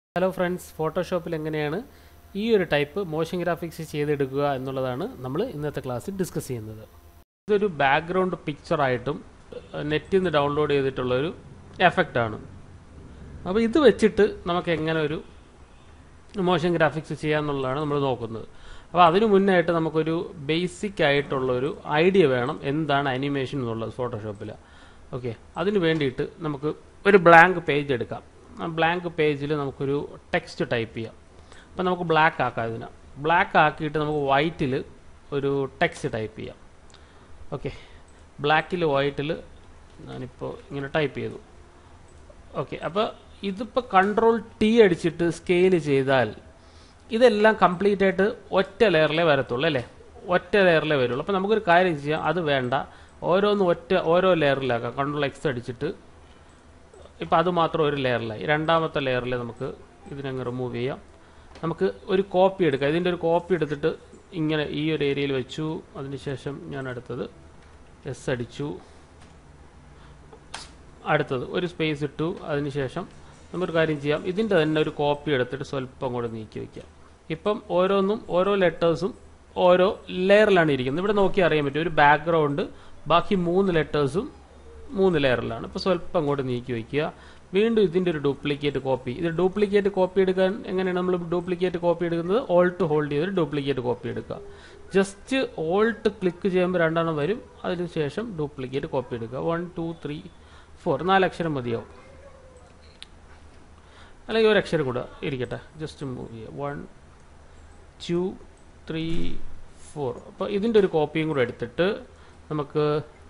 Hello friends ഫോട്ടോഷോപ്പിൽ എങ്ങനെയാണ് ഈ ഒരു ടൈപ്പ് മോഷൻ ഗ്രാഫിക്സ് ചെയ്തെടുക്കുക എന്നുള്ളതാണ് നമ്മൾ ഇന്നത്തെ ക്ലാസ്സിൽ ഡിസ്കസ് ചെയ്യുന്നത് ഇതൊരു ബാക്ക്ഗ്രൗണ്ട് പിക്ചറായിട്ടും നെറ്റിൽ നിന്ന് ഡൗൺലോഡ് ചെയ്തിട്ടുള്ളൊരു എഫക്റ്റാണ് അപ്പോൾ ഇത് വെച്ചിട്ട് നമുക്ക് എങ്ങനെ ഒരു മോഷൻ ഗ്രാഫിക്സ് ചെയ്യാമെന്നുള്ളതാണ് നമ്മൾ നോക്കുന്നത് അപ്പോൾ അതിനു മുന്നായിട്ട് നമുക്കൊരു ബേസിക് ആയിട്ടുള്ളൊരു ഐഡിയ വേണം എന്താണ് അനിമേഷൻ എന്നുള്ളത് ഫോട്ടോഷോപ്പിൽ ഓക്കെ അതിന് വേണ്ടിയിട്ട് നമുക്ക് ഒരു ബ്ലാങ്ക് പേജ് എടുക്കാം ആ ബ്ലാങ്ക് പേജിൽ നമുക്കൊരു ടെക്സ്റ്റ് ടൈപ്പ് ചെയ്യാം അപ്പോൾ നമുക്ക് ബ്ലാക്ക് ആക്കാം ഇതിന് ബ്ലാക്ക് ആക്കിയിട്ട് നമുക്ക് വൈറ്റിൽ ഒരു ടെക്സ്റ്റ് ടൈപ്പ് ചെയ്യാം ഓക്കെ ബ്ലാക്കിൽ വൈറ്റിൽ ഞാനിപ്പോൾ ഇങ്ങനെ ടൈപ്പ് ചെയ്തു ഓക്കെ അപ്പോൾ ഇതിപ്പോൾ കൺട്രോൾ ടി അടിച്ചിട്ട് സ്കെയിൽ ചെയ്താൽ ഇതെല്ലാം കംപ്ലീറ്റ് ആയിട്ട് ഒറ്റ ലെയറിലേ വരത്തുള്ളൂ അല്ലേ ഒറ്റ ലെയറിലേ വരുള്ളൂ അപ്പോൾ നമുക്കൊരു കാര്യം ചെയ്യാം അത് വേണ്ട ഓരോന്നും ഒറ്റ ഓരോ ലെയറിലാക്കാം കൺട്രോൾ എക്സ് അടിച്ചിട്ട് ഇപ്പം അത് മാത്രം ഒരു ലെയറിലായി രണ്ടാമത്തെ ലെയറിൽ നമുക്ക് ഇതിനങ്ങ് റിമൂവ് ചെയ്യാം നമുക്ക് ഒരു കോപ്പി എടുക്കാം ഇതിൻ്റെ ഒരു കോപ്പി എടുത്തിട്ട് ഇങ്ങനെ ഈ ഒരു ഏരിയയിൽ വെച്ചു അതിനുശേഷം ഞാൻ അടുത്തത് എസ് അടിച്ചു അടുത്തത് ഒരു സ്പേസ് ഇട്ടു അതിനുശേഷം നമുക്കൊരു കാര്യം ചെയ്യാം ഇതിൻ്റെ തന്നെ ഒരു കോപ്പി എടുത്തിട്ട് സ്വല്പം കൂടെ നീക്കി വയ്ക്കാം ഇപ്പം ഓരോന്നും ഓരോ ലെറ്റേഴ്സും ഓരോ ലെയറിലാണ് ഇരിക്കുന്നത് ഇവിടെ നോക്കി അറിയാൻ പറ്റും ഒരു ബാക്ക്ഗ്രൗണ്ട് ബാക്കി മൂന്ന് ലെറ്റേഴ്സും മൂന്ന് ലെയറിലാണ് ഇപ്പോൾ സ്വല്പം കൂടെ നീക്കി വയ്ക്കുക വീണ്ടും ഇതിൻ്റെ ഒരു ഡ്യൂപ്ലിക്കേറ്റ് കോപ്പി ഇത് ഡ്യൂപ്ലിക്കേറ്റ് കോപ്പി എടുക്കാൻ എങ്ങനെയാണ് നമ്മൾ ഡ്യൂപ്ലിക്കേറ്റ് കോപ്പി എടുക്കുന്നത് ഓൾട്ട് ഹോൾഡ് ചെയ്തൊരു ഡ്യൂപ്ലിക്കേറ്റ് കോപ്പി എടുക്കുക ജസ്റ്റ് ഓൾട്ട് ക്ലിക്ക് ചെയ്യുമ്പോൾ രണ്ടെണ്ണം വരും അതിനുശേഷം ഡ്യൂപ്ലിക്കേറ്റ് കോപ്പി എടുക്കുക വൺ ടു ത്രീ ഫോർ നാലക്ഷരം മതിയാവും അല്ലെങ്കിൽ ഒരു അക്ഷരം കൂടെ ഇരിക്കട്ടെ ജസ്റ്റ് മൂവ് ചെയ്യുക വൺ ടു ത്രീ ഫോർ അപ്പോൾ ഇതിൻ്റെ ഒരു കോപ്പിയും കൂടെ എടുത്തിട്ട് നമുക്ക്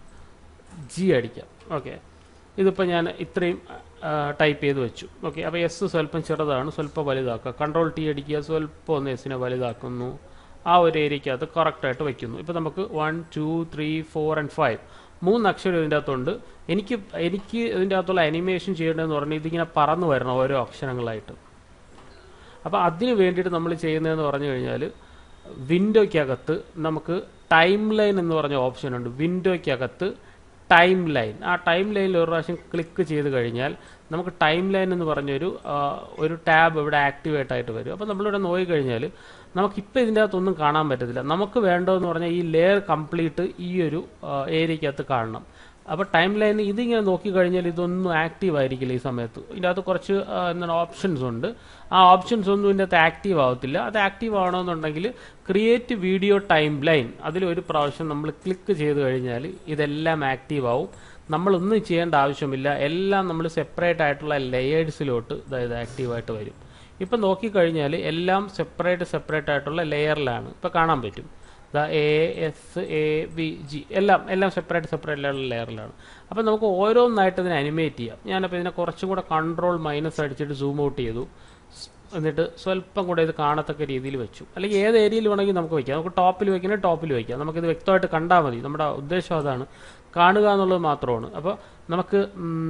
ജി അടിക്കാം ഓക്കെ ഇതിപ്പോൾ ഞാൻ ഇത്രയും ടൈപ്പ് ചെയ്ത് വെച്ചു ഓക്കെ അപ്പോൾ എസ് സ്വല്പം ചെറുതാണ് സ്വല്പം വലുതാക്കുക കൺട്രോൾ ടി അടിക്കുക സ്വല്പം ഒന്ന് എസിനെ വലുതാക്കുന്നു ആ ഒരു ഏരിയക്കകത്ത് കറക്റ്റായിട്ട് വയ്ക്കുന്നു ഇപ്പോൾ നമുക്ക് one two three four and five മൂന്ന് അക്ഷരം ഇതിൻ്റെ അകത്തുണ്ട് എനിക്ക് എനിക്ക് ഇതിൻ്റെ അകത്തുള്ള അനിമേഷൻ ചെയ്യേണ്ടതെന്ന് പറഞ്ഞാൽ ഇതിങ്ങനെ പറന്നു വരണം ഓരോ അക്ഷരങ്ങളായിട്ട് അപ്പോൾ അതിന് വേണ്ടിയിട്ട് നമ്മൾ ചെയ്യുന്നതെന്ന് പറഞ്ഞു കഴിഞ്ഞാൽ വിൻഡോയ്ക്കകത്ത് നമുക്ക് ടൈം ലൈൻ എന്ന് പറഞ്ഞ ഓപ്ഷൻ ഉണ്ട് വിൻഡോയ്ക്കകത്ത് ടൈം ലൈൻ ആ ടൈം ലൈനിൽ ഒരു പ്രാവശ്യം ക്ലിക്ക് ചെയ്ത് കഴിഞ്ഞാൽ നമുക്ക് ടൈം ലൈൻ എന്ന് പറഞ്ഞൊരു ഒരു ടാബ് ഇവിടെ ആക്ടിവേറ്റ് ആയിട്ട് വരും അപ്പോൾ നമ്മളിവിടെ നോക്കിക്കഴിഞ്ഞാൽ നമുക്കിപ്പോൾ ഇതിൻ്റെ അകത്തൊന്നും കാണാൻ പറ്റത്തില്ല നമുക്ക് വേണ്ടതെന്ന് പറഞ്ഞാൽ ഈ ലെയർ കംപ്ലീറ്റ് ഈ ഒരു ഏരിയക്കകത്ത് കാണണം അപ്പോൾ ടൈം ലൈൻ ഇതിങ്ങനെ നോക്കിക്കഴിഞ്ഞാൽ ഇതൊന്നും ആക്റ്റീവ് ആയിരിക്കില്ല ഈ സമയത്ത് ഇതിൻ്റെ അകത്ത് കുറച്ച് എന്താണ് ഓപ്ഷൻസ് ഉണ്ട് ആ ഓപ്ഷൻസ് ഒന്നും ഇതിൻ്റെ അകത്ത് ആക്റ്റീവ് ആവത്തില്ല അത് ആക്റ്റീവ് ആവണമെന്നുണ്ടെങ്കിൽ ക്രിയേറ്റ് വീഡിയോ ടൈം ലൈൻ അതിൽ ഒരു പ്രാവശ്യം നമ്മൾ ക്ലിക്ക് ചെയ്ത് കഴിഞ്ഞാൽ ഇതെല്ലാം ആക്റ്റീവ് ആവും നമ്മളൊന്നും ചെയ്യേണ്ട ആവശ്യമില്ല എല്ലാം നമ്മൾ സെപ്പറേറ്റ് ആയിട്ടുള്ള ലെയേഴ്സിലോട്ട് അതായത് ആക്റ്റീവായിട്ട് വരും ഇപ്പം നോക്കിക്കഴിഞ്ഞാൽ എല്ലാം സെപ്പറേറ്റ് സെപ്പറേറ്റ് ആയിട്ടുള്ള ലെയറിലാണ് ഇപ്പം കാണാൻ പറ്റും the A S A V G എല്ലാം എല്ലാം സെപ്പറേറ്റ് സെപ്പറേറ്റ് ആയിട്ടുള്ള ലെയറിലാണ് അപ്പം നമുക്ക് ഓരോന്നായിട്ട് ഇതിനെ അനിമേറ്റ് ചെയ്യാം ഞാനപ്പോൾ ഇതിനെ കുറച്ചും കൂടെ കൺട്രോൾ മൈനസ് അടിച്ചിട്ട് സൂം ഔട്ട് ചെയ്തു എന്നിട്ട് സ്വല്പം കൂടെ ഇത് കാണത്തക്ക രീതിയിൽ വെച്ചു അല്ലെങ്കിൽ ഏത് ഏരിയയിൽ വേണമെങ്കിൽ നമുക്ക് വയ്ക്കാം നമുക്ക് ടോപ്പിൽ വയ്ക്കണമെങ്കിൽ ടോപ്പിൽ വയ്ക്കാം നമുക്കിത് വ്യക്തമായിട്ട് കണ്ടാൽ മതി നമ്മുടെ ഉദ്ദേശം അതാണ് കാണുക എന്നുള്ളത് മാത്രമാണ് അപ്പോൾ നമുക്ക്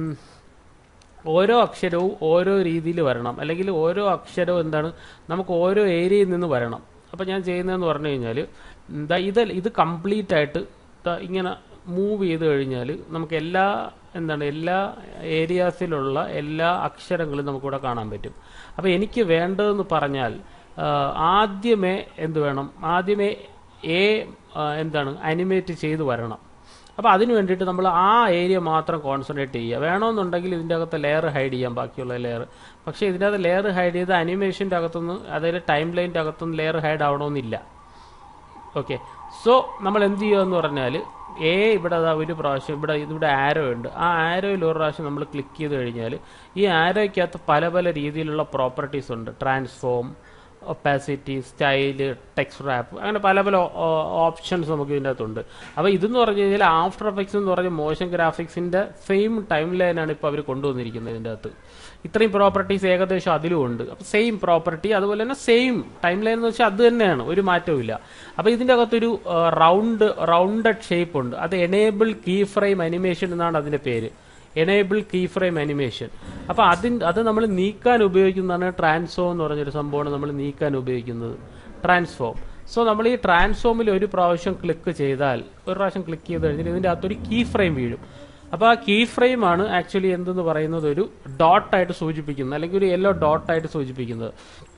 ഓരോ അക്ഷരവും ഓരോ രീതിയിൽ വരണം അല്ലെങ്കിൽ ഓരോ അക്ഷരവും എന്താണ് നമുക്ക് ഓരോ ഏരിയയിൽ നിന്ന് വരണം അപ്പോൾ ഞാൻ ചെയ്യുന്നതെന്ന് പറഞ്ഞു കഴിഞ്ഞാൽ എന്താ ഇത് ഇത് കംപ്ലീറ്റ് ആയിട്ട് ഇങ്ങനെ മൂവ് ചെയ്ത് കഴിഞ്ഞാൽ നമുക്ക് എല്ലാ എന്താണ് എല്ലാ ഏരിയാസിലുള്ള എല്ലാ അക്ഷരങ്ങളും നമുക്കിവിടെ കാണാൻ പറ്റും അപ്പോൾ എനിക്ക് വേണ്ടതെന്ന് പറഞ്ഞാൽ ആദ്യമേ എന്ത് വേണം ആദ്യമേ എ എന്താണ് അനിമേറ്റ് ചെയ്ത് വരണം അപ്പോൾ അതിന് വേണ്ടിയിട്ട് നമ്മൾ ആ ഏരിയ മാത്രം കോൺസെൻട്രേറ്റ് ചെയ്യുക വേണമെന്നുണ്ടെങ്കിൽ ഇതിൻ്റെ അകത്ത് ലെയർ ഹൈഡ് ചെയ്യാം ബാക്കിയുള്ള ലെയർ പക്ഷേ ഇതിൻ്റെ അകത്ത് ലെയർ ഹൈഡ് ചെയ്ത് അനിമേഷൻ്റെ അകത്തുനിന്ന് അതായത് ടൈം ലൈൻ്റെ അകത്തുനിന്ന് ലെയർ ഹൈഡ് ആവണമെന്നില്ല ഓക്കെ സോ നമ്മൾ എന്ത് ചെയ്യുക എന്ന് പറഞ്ഞാൽ എ ഇവിടെ അതാ ഒരു പ്രാവശ്യം ഇവിടെ ഇവിടെ ആരോ ഉണ്ട് ആ ആരോയിൽ ഒരു പ്രാവശ്യം നമ്മൾ ക്ലിക്ക് ചെയ്ത് കഴിഞ്ഞാൽ ഈ ആരോയ്ക്കകത്ത് പല പല രീതിയിലുള്ള പ്രോപ്പർട്ടീസ് ഉണ്ട് transform opacity style text wrap അങ്ങനെ പല പല ഓപ്ഷൻസ് നമുക്ക് ഇതിൻ്റെ അകത്തുണ്ട് അപ്പോൾ ഇതെന്ന് പറഞ്ഞു കഴിഞ്ഞാൽ ആഫ്റ്റർ എഫക്ട്സ് എന്ന് പറഞ്ഞ മോഷൻ ഗ്രാഫിക്സിൻ്റെ സെയിം ടൈം ലൈനാണ് ഇപ്പോൾ അവർ കൊണ്ടുവന്നിരിക്കുന്നത് ഇതിൻ്റെ അകത്ത് ഇത്രയും പ്രോപ്പർട്ടീസ് ഏകദേശം അതിലും ഉണ്ട് അപ്പോൾ സെയിം പ്രോപ്പർട്ടി അതുപോലെ തന്നെ സെയിം ടൈം ലൈൻ എന്ന് വെച്ചാൽ അത് തന്നെയാണ് ഒരു മാറ്റവും ഇല്ല അപ്പോൾ ഇതിൻ്റെ അകത്തൊരു റൗണ്ട് റൗണ്ടഡ് ഷേപ്പ് ഉണ്ട് അത് എനേബിൾ കീ ഫ്രെയിം അനിമേഷൻ എന്നാണ് അതിൻ്റെ പേര് എനേബിൾ കീ ഫ്രെയിം അനിമേഷൻ അപ്പോൾ അതിന് അത് നമ്മൾ നീക്കാൻ ഉപയോഗിക്കുന്നതാണ് ട്രാൻസ്ഫോം എന്ന് പറഞ്ഞൊരു സംഭവമാണ് നമ്മൾ നീക്കാൻ ഉപയോഗിക്കുന്നത് ട്രാൻസ്ഫോം സോ നമ്മൾ ഈ ട്രാൻസ്ഫോമിൽ ഒരു പ്രാവശ്യം ക്ലിക്ക് ചെയ്താൽ ഒരു പ്രാവശ്യം ക്ലിക്ക് ചെയ്ത് കഴിഞ്ഞാൽ ഇതിൻ്റെ അകത്തൊരു കീ ഫ്രെയിം വീഴും അപ്പോൾ ആ കീ ഫ്രെയിം ആണ് ആക്ച്വലി എന്തെന്ന് പറയുന്നത് ഒരു ഡോട്ടായിട്ട് സൂചിപ്പിക്കുന്നത് അല്ലെങ്കിൽ ഒരു യെല്ലോ ഡോട്ടായിട്ട് സൂചിപ്പിക്കുന്നത്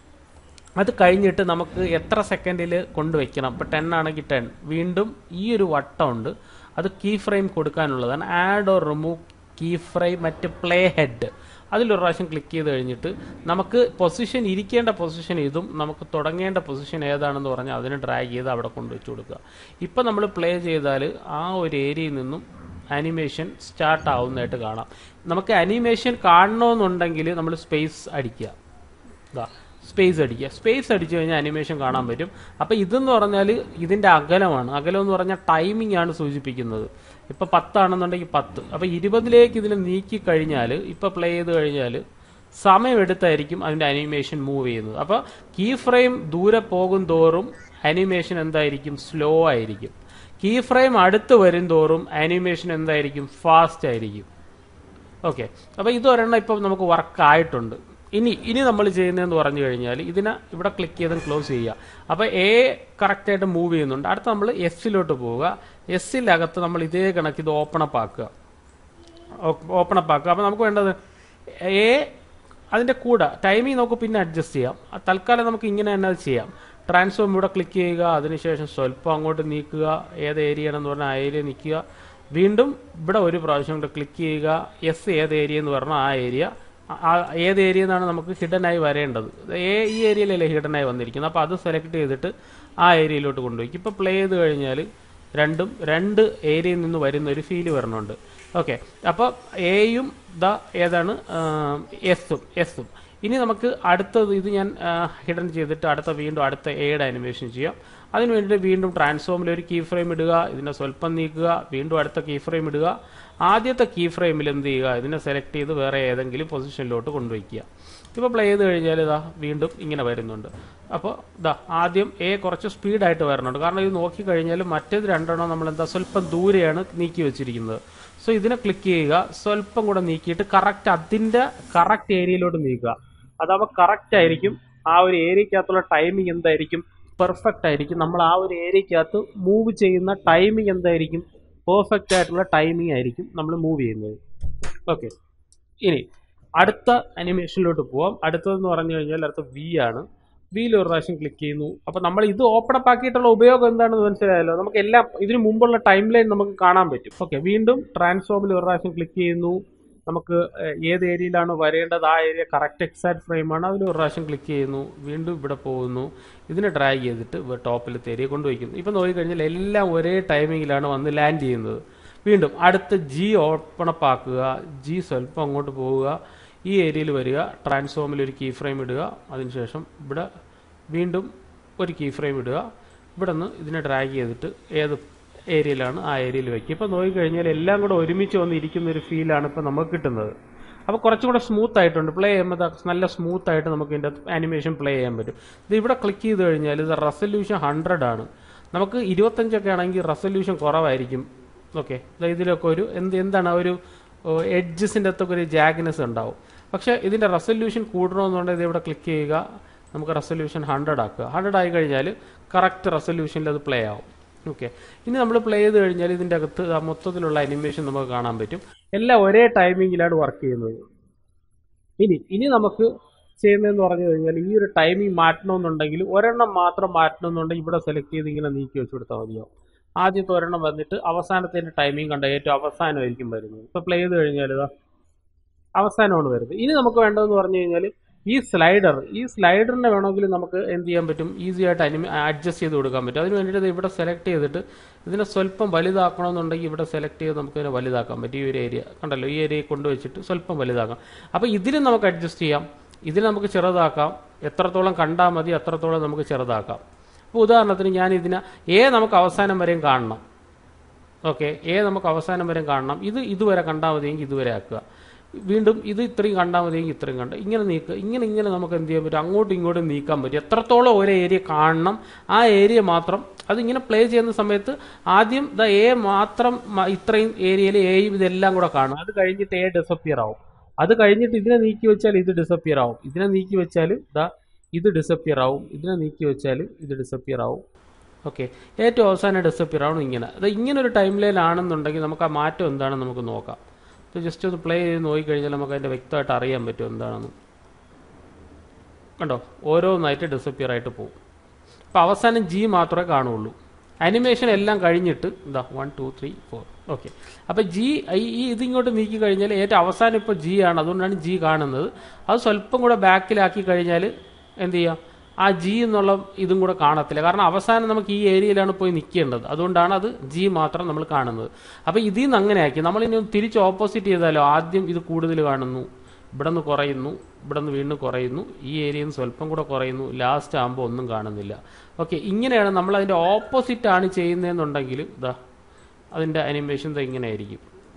അത് കഴിഞ്ഞിട്ട് നമുക്ക് എത്ര സെക്കൻഡിൽ കൊണ്ടുവയ്ക്കണം ഇപ്പോൾ ടെൻ ആണെങ്കിൽ ടെൻ വീണ്ടും ഈ ഒരു വട്ടമുണ്ട് അത് കീ ഫ്രെയിം കൊടുക്കാനുള്ളതാണ് add or remove key frame മറ്റ് പ്ലേ ഹെഡ് അതിലൊരു പ്രാവശ്യം ക്ലിക്ക് ചെയ്ത് കഴിഞ്ഞിട്ട് നമുക്ക് പൊസിഷൻ ഇരിക്കേണ്ട പൊസിഷൻ ഇതും നമുക്ക് തുടങ്ങേണ്ട പൊസിഷൻ ഏതാണെന്ന് പറഞ്ഞാൽ അതിന് ഡ്രാഗ് ചെയ്ത് അവിടെ കൊണ്ടുവച്ച് കൊടുക്കുക ഇപ്പം നമ്മൾ പ്ലേ ചെയ്താൽ ആ ഒരു ഏരിയയിൽ നിന്നും ആനിമേഷൻ സ്റ്റാർട്ട് ആവുന്നതായിട്ട് കാണാം നമുക്ക് ആനിമേഷൻ കാണണമെന്നുണ്ടെങ്കിൽ നമ്മൾ സ്പേസ് അടിക്കുക ഇതാ സ്പേസ് അടിക്കുക സ്പേസ് അടിച്ചു കഴിഞ്ഞാൽ അനിമേഷൻ കാണാൻ പറ്റും അപ്പോൾ ഇതെന്ന് പറഞ്ഞാൽ ഇതിൻ്റെ അകലമാണ് അകലം എന്ന് പറഞ്ഞാൽ ടൈമിംഗ് ആണ് സൂചിപ്പിക്കുന്നത് ഇപ്പോൾ പത്താണെന്നുണ്ടെങ്കിൽ പത്ത് അപ്പോൾ ഇരുപതിലേക്ക് ഇതിൽ നീക്കി കഴിഞ്ഞാൽ ഇപ്പോൾ പ്ലേ ചെയ്ത് കഴിഞ്ഞാൽ സമയമെടുത്തായിരിക്കും അതിൻ്റെ അനിമേഷൻ മൂവ് ചെയ്യുന്നത് അപ്പോൾ കീ ഫ്രെയിം ദൂരെ പോകും തോറും അനിമേഷൻ എന്തായിരിക്കും സ്ലോ ആയിരിക്കും കീ ഫ്രെയിം അടുത്ത് വരും തോറും ആനിമേഷൻ എന്തായിരിക്കും ഫാസ്റ്റ് ആയിരിക്കും ഓക്കെ അപ്പോൾ ഇതൊരെണ്ണം ഇപ്പം നമുക്ക് വർക്ക് ആയിട്ടുണ്ട് ഇനി ഇനി നമ്മൾ ചെയ്യുന്നതെന്ന് പറഞ്ഞു കഴിഞ്ഞാൽ ഇതിനെ ഇവിടെ ക്ലിക്ക് ചെയ്ത് ക്ലോസ് ചെയ്യുക അപ്പോൾ എ കറക്റ്റായിട്ട് മൂവ് ചെയ്യുന്നുണ്ട് അടുത്ത നമ്മൾ എസ്സിലോട്ട് പോവുക എസ്സിലകത്ത് നമ്മൾ ഇതേ കണക്ക് ഇത് ഓപ്പൺ അപ്പ് ആക്കുക ഓപ്പൺ അപ്പ് ആക്കുക അപ്പോൾ നമുക്ക് വേണ്ടത് എ അതിൻ്റെ കൂടെ ടൈമിംഗ് നമുക്ക് പിന്നെ അഡ്ജസ്റ്റ് ചെയ്യാം ആ തൽക്കാലം നമുക്ക് ഇങ്ങനെ തന്നെ അത് ചെയ്യാം ട്രാൻസ്ഫോം ഇവിടെ ക്ലിക്ക് ചെയ്യുക അതിനുശേഷം സ്വല്പം അങ്ങോട്ട് നീക്കുക ഏത് ഏരിയ ആണെന്ന് പറഞ്ഞാൽ ആ ഏരിയ നിൽക്കുക വീണ്ടും ഇവിടെ ഒരു പ്രാവശ്യം കൂടെ ക്ലിക്ക് ചെയ്യുക എസ് ഏത് ഏരിയ എന്ന് പറഞ്ഞാൽ ആ ഏരിയ ആ ഏത് ഏരിയ എന്നാണ് നമുക്ക് ഹിഡൻ ആയി വരേണ്ടത് ഏ ഈ ഏരിയയിലല്ലേ ഹിഡൻ ആയി വന്നിരിക്കുന്നത് അപ്പോൾ അത് സെലക്ട് ചെയ്തിട്ട് ആ ഏരിയയിലോട്ട് കൊണ്ടുപോയി ഇപ്പോൾ പ്ലേ ചെയ്ത് കഴിഞ്ഞാൽ രണ്ടും രണ്ട് ഏരിയയിൽ നിന്ന് വരുന്ന ഒരു ഫീല് വരണുണ്ട് ഓക്കെ അപ്പോൾ എയും ദ ഏതാണ് എസും എസും ഇനി നമുക്ക് അടുത്തത് ഇത് ഞാൻ ഹിഡൻ ചെയ്തിട്ട് അടുത്ത വീണ്ടും അടുത്ത എയുടെ അനിമേഷൻ ചെയ്യാം അതിന് വേണ്ടിയിട്ട് വീണ്ടും ട്രാൻസ്ഫോമിൽ ഒരു കീ ഫ്രെയിം ഇടുക ഇതിനെ സ്വല്പം നീക്കുക വീണ്ടും അടുത്ത കീ ഫ്രെയിം ഇടുക ആദ്യത്തെ കീ ഫ്രെയിമിൽ എന്ത് ചെയ്യുക ഇതിനെ സെലക്ട് ചെയ്ത് വേറെ ഏതെങ്കിലും പൊസിഷനിലോട്ട് കൊണ്ടുവയ്ക്കുക ഇപ്പോൾ പ്ലേ ചെയ്ത് കഴിഞ്ഞാൽ ഇതാ വീണ്ടും ഇങ്ങനെ വരുന്നുണ്ട് അപ്പോൾ ഇതാ ആദ്യം എ കുറച്ച് സ്പീഡായിട്ട് വരണുണ്ട് കാരണം ഇത് നോക്കിക്കഴിഞ്ഞാൽ മറ്റേത് രണ്ടെണ്ണം നമ്മൾ എന്താ സ്വല്പം ദൂരെയാണ് നീക്കി വെച്ചിരിക്കുന്നത് സോ ഇതിനെ ക്ലിക്ക് ചെയ്യുക സ്വല്പം കൂടെ നീക്കിയിട്ട് കറക്റ്റ് അതിൻ്റെ കറക്റ്റ് ഏരിയയിലോട്ട് നീക്കുക അതാവുമ്പോൾ കറക്റ്റ് ആയിരിക്കും ആ ഒരു ഏരിയക്കകത്തുള്ള ടൈമിംഗ് എന്തായിരിക്കും പെർഫെക്റ്റ് ആയിരിക്കും നമ്മൾ ആ ഒരു ഏരിയക്കകത്ത് മൂവ് ചെയ്യുന്ന ടൈമിംഗ് എന്തായിരിക്കും പെർഫെക്റ്റ് ആയിട്ടുള്ള ടൈമിംഗ് ആയിരിക്കും നമ്മൾ മൂവ് ചെയ്യുന്നത് ഓക്കെ ഇനി അടുത്ത അനിമേഷനിലോട്ട് പോവാം അടുത്തതെന്ന് പറഞ്ഞു കഴിഞ്ഞാൽ അടുത്ത വി ആണ് വിയിൽ ഒരു പ്രാവശ്യം ക്ലിക്ക് ചെയ്യുന്നു അപ്പോൾ നമ്മൾ ഇത് ഓപ്പൺ അപ്പ് ആക്കിയിട്ടുള്ള ഉപയോഗം എന്താണെന്ന് മനസ്സിലായല്ലോ നമുക്ക് എല്ലാം ഇതിന് മുമ്പുള്ള ടൈം ലൈൻ നമുക്ക് കാണാൻ പറ്റും ഓക്കെ വീണ്ടും ട്രാൻസ്ഫോമിൽ ഒരു പ്രാവശ്യം ക്ലിക്ക് ചെയ്യുന്നു നമുക്ക് ഏത് ഏരിയയിലാണ് വരേണ്ടത് ആ ഏരിയ കറക്റ്റ് എക്സാക്ട് ഫ്രെയിമാണ് അതിൽ ഒരു പ്രാവശ്യം ക്ലിക്ക് ചെയ്യുന്നു വീണ്ടും ഇവിടെ പോകുന്നു ഇതിനെ ഡ്രാഗ് ചെയ്തിട്ട് ടോപ്പിലത്തെ ഏരിയ കൊണ്ടുവയ്ക്കുന്നു ഇപ്പം നോക്കിക്കഴിഞ്ഞാൽ എല്ലാം ഒരേ ടൈമിങ്ങിലാണ് വന്ന് ലാൻഡ് ചെയ്യുന്നത് വീണ്ടും അടുത്ത ജി ഓപ്പൺ അപ്പ് ആക്കുക ജി സ്വല്പം അങ്ങോട്ട് പോവുക ഈ ഏരിയയിൽ വരിക ട്രാൻസ്ഫോമിൽ ഒരു കീ ഫ്രെയിം ഇടുക അതിനുശേഷം ഇവിടെ വീണ്ടും ഒരു കീ ഫ്രെയിം ഇടുക ഇവിടെ നിന്ന് ഇതിനെ ഡ്രാഗ് ചെയ്തിട്ട് ഏത് ഏരിയയിലാണ് ആ ഏരിയയിൽ വയ്ക്കുക ഇപ്പോൾ നോക്കിക്കഴിഞ്ഞാൽ എല്ലാം കൂടെ ഒരുമിച്ച് വന്ന് ഇരിക്കുന്ന ഒരു ഫീലാണ് ഇപ്പോൾ നമുക്ക് കിട്ടുന്നത് അപ്പോൾ കുറച്ചും കൂടെ സ്മൂത്ത് ആയിട്ടുണ്ട് പ്ലേ ചെയ്യുമ്പോൾ നല്ല സ്മൂത്ത് ആയിട്ട് നമുക്ക് ഇതിൻ്റെ ആനിമേഷൻ പ്ലേ ചെയ്യാൻ പറ്റും ഇത് ഇവിടെ ക്ലിക്ക് ചെയ്ത് കഴിഞ്ഞാൽ ഇത് റെസൊല്യൂഷൻ ഹൺഡ്രഡ് ആണ് നമുക്ക് ഇരുപത്തഞ്ചൊക്കെ ആണെങ്കിൽ റെസൊല്യൂഷൻ കുറവായിരിക്കും ഓക്കെ ഇതിലൊക്കെ ഒരു എന്ത് എന്താണ് ആ ഒരു എഡ്ജസിൻ്റെ അകത്തൊക്കെ ഒരു ജാഗ്നെസ് ഉണ്ടാവും പക്ഷേ ഇതിൻ്റെ റെസൊല്യൂഷൻ കൂടണമെന്നുണ്ടെങ്കിൽ ഇത് ഇവിടെ ക്ലിക്ക് ചെയ്യുക നമുക്ക് റെസൊല്യൂഷൻ ഹൺഡ്രഡ് ആക്കുക ഹൺഡ്രഡ് ആയി കഴിഞ്ഞാൽ കറക്റ്റ് റെസൊല്യൂഷനിൽ അത് പ്ലേ ആവും ഓക്കെ ഇനി നമ്മൾ പ്ലേ ചെയ്ത് കഴിഞ്ഞാൽ ഇതിൻ്റെ അകത്ത് ആ മൊത്തത്തിലുള്ള അനിമേഷൻ നമുക്ക് കാണാൻ പറ്റും എല്ലാം ഒരേ ടൈമിങ്ങിലാണ് വർക്ക് ചെയ്യുന്നത് ഇനി ഇനി നമുക്ക് ചെയ്യുന്നതെന്ന് പറഞ്ഞു കഴിഞ്ഞാൽ ഈ ഒരു ടൈമിംഗ് മാറ്റണമെന്നുണ്ടെങ്കിൽ ഒരെണ്ണം മാത്രം മാറ്റണമെന്നുണ്ടെങ്കിൽ ഇവിടെ സെലക്ട് ചെയ്ത് ഇങ്ങനെ നീക്കി വെച്ച് കൊടുത്താൽ മതിയോ ആദ്യത്തെ ഒരെണ്ണം വന്നിട്ട് അവസാനത്തിൻ്റെ ടൈമിംഗ് കണ്ട ഏറ്റവും അവസാനമായിരിക്കും വരുന്നത് ഇപ്പോൾ പ്ലേ ചെയ്ത് കഴിഞ്ഞാൽ ഇതാ അവസാനമാണ് വരുന്നത് ഇനി നമുക്ക് വേണ്ടതെന്ന് പറഞ്ഞു കഴിഞ്ഞാൽ ഈ സ്ലൈഡർ ഈ സ്ലൈഡറിനെ വേണമെങ്കിൽ നമുക്ക് എന്ത് ചെയ്യാൻ പറ്റും ഈസി ആയിട്ട് അനിമ അഡ്ജസ്റ്റ് ചെയ്ത് കൊടുക്കാൻ പറ്റും അതിന് വേണ്ടിയിട്ട് ഇവിടെ സെലക്ട് ചെയ്തിട്ട് ഇതിനെ സ്വല്പം വലുതാക്കണമെന്നുണ്ടെങ്കിൽ ഇവിടെ സെലക്ട് ചെയ്ത് നമുക്ക് ഇതിനെ വലുതാക്കാൻ പറ്റും ഈ ഒരു ഏരിയ കണ്ടല്ലോ ഈ ഏരിയ കൊണ്ടുവച്ചിട്ട് സ്വല്പം വലുതാക്കാം അപ്പോൾ ഇതിലും നമുക്ക് അഡ്ജസ്റ്റ് ചെയ്യാം ഇതിൽ നമുക്ക് ചെറുതാക്കാം എത്രത്തോളം കണ്ടാൽ മതി അത്രത്തോളം നമുക്ക് ചെറുതാക്കാം ഇപ്പോൾ ഉദാഹരണത്തിന് ഞാൻ ഇതിനെ എ നമുക്ക് അവസാനം വരെയും കാണണം ഓക്കെ എ നമുക്ക് അവസാനം വരെയും കാണണം ഇത് ഇതുവരെ കണ്ടാൽ മതിയെങ്കിൽ ഇതുവരെ ആക്കുക വീണ്ടും ഇത് ഇത്രയും കണ്ടാൽ മതിയെങ്കിൽ ഇത്രയും കണ്ട ഇങ്ങനെ നീക്കുക ഇങ്ങനെ ഇങ്ങനെ നമുക്ക് എന്ത് ചെയ്യാൻ പറ്റും അങ്ങോട്ടും ഇങ്ങോട്ടും നീക്കാൻ പറ്റും എത്രത്തോളം ഒരു ഏരിയ കാണണം ആ ഏരിയ മാത്രം അതിങ്ങനെ പ്ലേ ചെയ്യുന്ന സമയത്ത് ആദ്യം ദ എ മാത്രം ഇത്രയും ഏരിയയിൽ എയും ഇതെല്ലാം കൂടെ കാണും അത് കഴിഞ്ഞിട്ട് എ ഡിസപ്പിയർ ആവും അത് കഴിഞ്ഞിട്ട് ഇതിനെ നീക്കി വെച്ചാൽ ഇത് ഡിസപ്പിയർ ആവും ഇതിനെ നീക്കി വെച്ചാൽ ദാ ഇത് ഡിസപ്പിയർ ആവും ഇതിനെ നീക്കി വെച്ചാൽ ഇത് ഡിസപ്പിയർ ആവും ഓക്കെ ഏറ്റവും അവസാനം ഡിസപ്പിയർ ആവണം ഇങ്ങനെ അത് ഇങ്ങനെ ഒരു ടൈം ലൈൻ ആണെന്നുണ്ടെങ്കിൽ നമുക്ക് ആ മാറ്റം എന്താണെന്ന് നമുക്ക് നോക്കാം ഇത് ജസ്റ്റ് ഒന്ന് പ്ലേ ചെയ്ത് നോക്കിക്കഴിഞ്ഞാൽ നമുക്ക് അതിൻ്റെ വ്യക്തമായിട്ട് അറിയാൻ പറ്റും എന്താണെന്ന് കണ്ടോ ഓരോന്നായിട്ട് ഡിസപ്പിയർ ആയിട്ട് പോകും അപ്പോൾ അവസാനം ജി മാത്രമേ കാണുള്ളൂ അനിമേഷൻ എല്ലാം കഴിഞ്ഞിട്ട് ഇതാ one two three four okay അപ്പോൾ ജി ഈ ഇതിങ്ങോട്ട് നീക്കി കഴിഞ്ഞാൽ ഏറ്റവും അവസാനം ഇപ്പോൾ ജി ആണ് അതുകൊണ്ടാണ് ജി കാണുന്നത് അത് സ്വല്പം കൂടെ ബാക്കിലാക്കി കഴിഞ്ഞാൽ എന്ത് ചെയ്യാം ആ ജി എന്നുള്ള ഇതും കൂടെ കാണത്തില്ല കാരണം അവസാനം നമുക്ക് ഈ ഏരിയയിലാണ് പോയി നിൽക്കേണ്ടത് അതുകൊണ്ടാണ് അത് ജി മാത്രം നമ്മൾ കാണുന്നത് അപ്പോൾ ഇതിൽ നിന്ന് അങ്ങനെ ആക്കി നമ്മളിനി ഒന്ന് തിരിച്ച് ഓപ്പോസിറ്റ് ചെയ്താലോ ആദ്യം ഇത് കൂടുതൽ കാണുന്നു ഇവിടെ നിന്ന് കുറയുന്നു ഇവിടെ നിന്ന് വീണ്ടും കുറയുന്നു ഈ ഏരിയയിൽ നിന്ന് സ്വല്പം കൂടെ കുറയുന്നു ലാസ്റ്റ് ആകുമ്പോൾ ഒന്നും കാണുന്നില്ല ഓക്കെ ഇങ്ങനെയാണ് നമ്മൾ അതിൻ്റെ ഓപ്പോസിറ്റ് ആണ് ചെയ്യുന്നതെന്നുണ്ടെങ്കിൽ ഇതാ അതിൻ്റെ അനിമേഷൻ ഇങ്ങനെ ആയിരിക്കും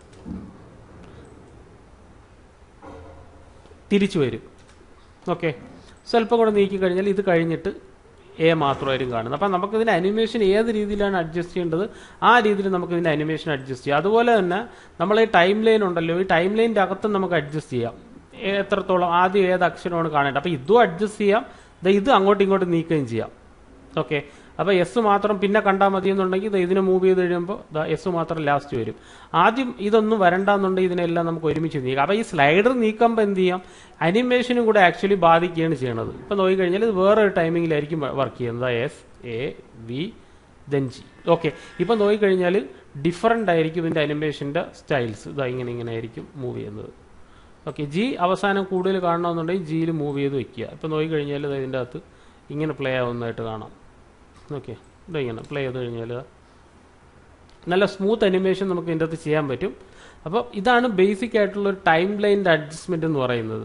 തിരിച്ചു വരും ഓക്കെ സ്വല്പം കൂടെ നീക്കി കഴിഞ്ഞാൽ ഇത് കഴിഞ്ഞിട്ട് എ മാത്രമായിരിക്കും കാണുന്നത് അപ്പം നമുക്കിതിൻ്റെ അനിമേഷൻ ഏത് രീതിയിലാണ് അഡ്ജസ്റ്റ് ചെയ്യേണ്ടത് ആ രീതിയിൽ നമുക്ക് ഇതിൻ്റെ അനിമേഷൻ അഡ്ജസ്റ്റ് ചെയ്യാം അതുപോലെ തന്നെ നമ്മൾ ഈ ടൈം ലൈൻ ഉണ്ടല്ലോ ഈ ടൈം ലൈനിൻ്റെ അകത്തും നമുക്ക് അഡ്ജസ്റ്റ് ചെയ്യാം എത്രത്തോളം ആദ്യം ഏത് അക്ഷരമാണ് കാണേണ്ടത് അപ്പോൾ ഇതും അഡ്ജസ്റ്റ് ചെയ്യാം ദേ ഇത് അങ്ങോട്ടും ഇങ്ങോട്ടും നീക്കുകയും ചെയ്യാം ഓക്കെ അപ്പോൾ എസ് മാത്രം പിന്നെ കണ്ടാൽ മതി എന്നുണ്ടെങ്കിൽ ദേ ഇതിനെ മൂവ് ചെയ്ത് കഴിയുമ്പോൾ എസ് മാത്രം ലാസ്റ്റ് വരും ആദ്യം ഇതൊന്നും വരണ്ടെന്നുണ്ടെങ്കിൽ ഇതിനെല്ലാം നമുക്ക് ഒരുമിച്ച് നീക്കാം അപ്പോൾ ഈ സ്ലൈഡർ നീക്കുമ്പോൾ എന്ത് ചെയ്യാം അനിമേഷനും കൂടെ ആക്ച്വലി ബാധിക്കുകയാണ് ചെയ്യണത് ഇപ്പം നോക്കിക്കഴിഞ്ഞാൽ ഇത് വേറൊരു ടൈമിങ്ങിലായിരിക്കും വർക്ക് ചെയ്യുന്നത് S A V then G okay ഇപ്പം നോക്കിക്കഴിഞ്ഞാൽ ഡിഫറൻ്റ് ആയിരിക്കും ഇതിൻ്റെ അനിമേഷൻ്റെ സ്റ്റൈൽസ് ഇതാ ഇങ്ങനെ ഇങ്ങനെ ആയിരിക്കും മൂവ് ചെയ്യുന്നത് ഓക്കെ ജി അവസാനം കൂടുതൽ കാണണമെന്നുണ്ടെങ്കിൽ ജിയിൽ മൂവ് ചെയ്ത് വെക്കുക ഇപ്പം നോക്കിക്കഴിഞ്ഞാൽ ഇത് ഇതിൻ്റെ അകത്ത് ഇങ്ങനെ പ്ലേ ആവുന്നതായിട്ട് കാണാം ഓക്കെ ഇതാ ഇങ്ങനെ പ്ലേ ചെയ്ത് കഴിഞ്ഞാൽ നല്ല സ്മൂത്ത് അനിമേഷൻ നമുക്ക് ഇതിൻ്റെ അകത്ത് ചെയ്യാൻ പറ്റും അപ്പോൾ ഇതാണ് ബേസിക് ആയിട്ടുള്ള ഒരു ടൈം ലൈൻ്റെ അഡ്ജസ്റ്റ്മെൻ്റ് എന്ന് പറയുന്നത്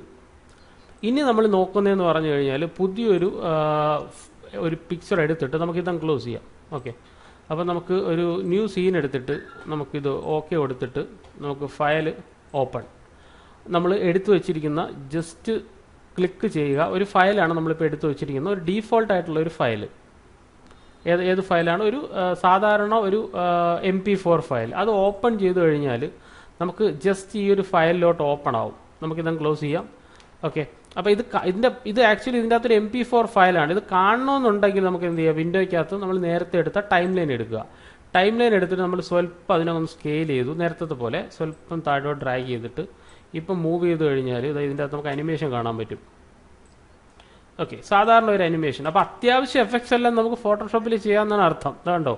ഇനി നമ്മൾ നോക്കുന്നതെന്ന് പറഞ്ഞു കഴിഞ്ഞാൽ പുതിയൊരു ആ, ഒരു പിക്ചർ എടുത്തിട്ട് നമുക്കിതങ്ങ് ക്ലോസ് ചെയ്യാം ഓക്കെ അപ്പോൾ നമുക്ക് ഒരു ന്യൂ സീൻ എടുത്തിട്ട് നമുക്കിത് ഓക്കെ കൊടുത്തിട്ട് നമുക്ക് ഫയൽ ഓപ്പൺ നമ്മൾ എടുത്തു വെച്ചിരിക്കുന്ന ജസ്റ്റ് ക്ലിക്ക് ചെയ്യുക ഒരു ഫയലാണ് നമ്മളിപ്പോൾ എടുത്തു വെച്ചിരിക്കുന്ന ഒരു ഡീഫോൾട്ട് ആയിട്ടുള്ള ഒരു ഫയൽ ഏത് ഏത് ഫയലാണ് ഒരു ആ, സാധാരണ ഒരു എം പി ഫോർ ഫയൽ അത് ഓപ്പൺ ചെയ്ത് കഴിഞ്ഞാൽ നമുക്ക് ജസ്റ്റ് ഈ ഒരു ഫയലിലോട്ട് ഓപ്പൺ ആവും നമുക്കിതങ്ങ് ക്ലോസ് ചെയ്യാം ഓക്കെ അപ്പോൾ ഇത് ക- ഇതിൻ്റെ ഇത് ആക്ച്വലി ഇതിൻ്റെ അകത്തൊരു എം പി ഫോർ ഫയലാണ് ഇത് കാണണമെന്നുണ്ടെങ്കിൽ നമുക്ക് എന്ത് ചെയ്യാം വിൻഡോയ്ക്കകത്ത് നമ്മൾ നേരത്തെ എടുത്ത ടൈം ലൈൻ എടുക്കുക ടൈം ലൈൻ എടുത്തിട്ട് നമ്മൾ സ്വല്പം അതിനൊന്ന് സ്കെയിൽ ചെയ്തു നേരത്തെ പോലെ സ്വല്പം താഴോട്ട് ഡ്രാഗ് ചെയ്തിട്ട് ഇപ്പം മൂവ് ചെയ്ത് കഴിഞ്ഞാൽ ഇത് ഇതിൻ്റെ അകത്ത് നമുക്ക് അനിമേഷൻ കാണാൻ പറ്റും ഓക്കെ സാധാരണ ഒരു അനിമേഷൻ അപ്പോൾ അത്യാവശ്യം എഫക്ട്സ് എല്ലാം നമുക്ക് ഫോട്ടോഷോപ്പിൽ ചെയ്യാമെന്നാണ് അർത്ഥം ഇതാണ്ടോ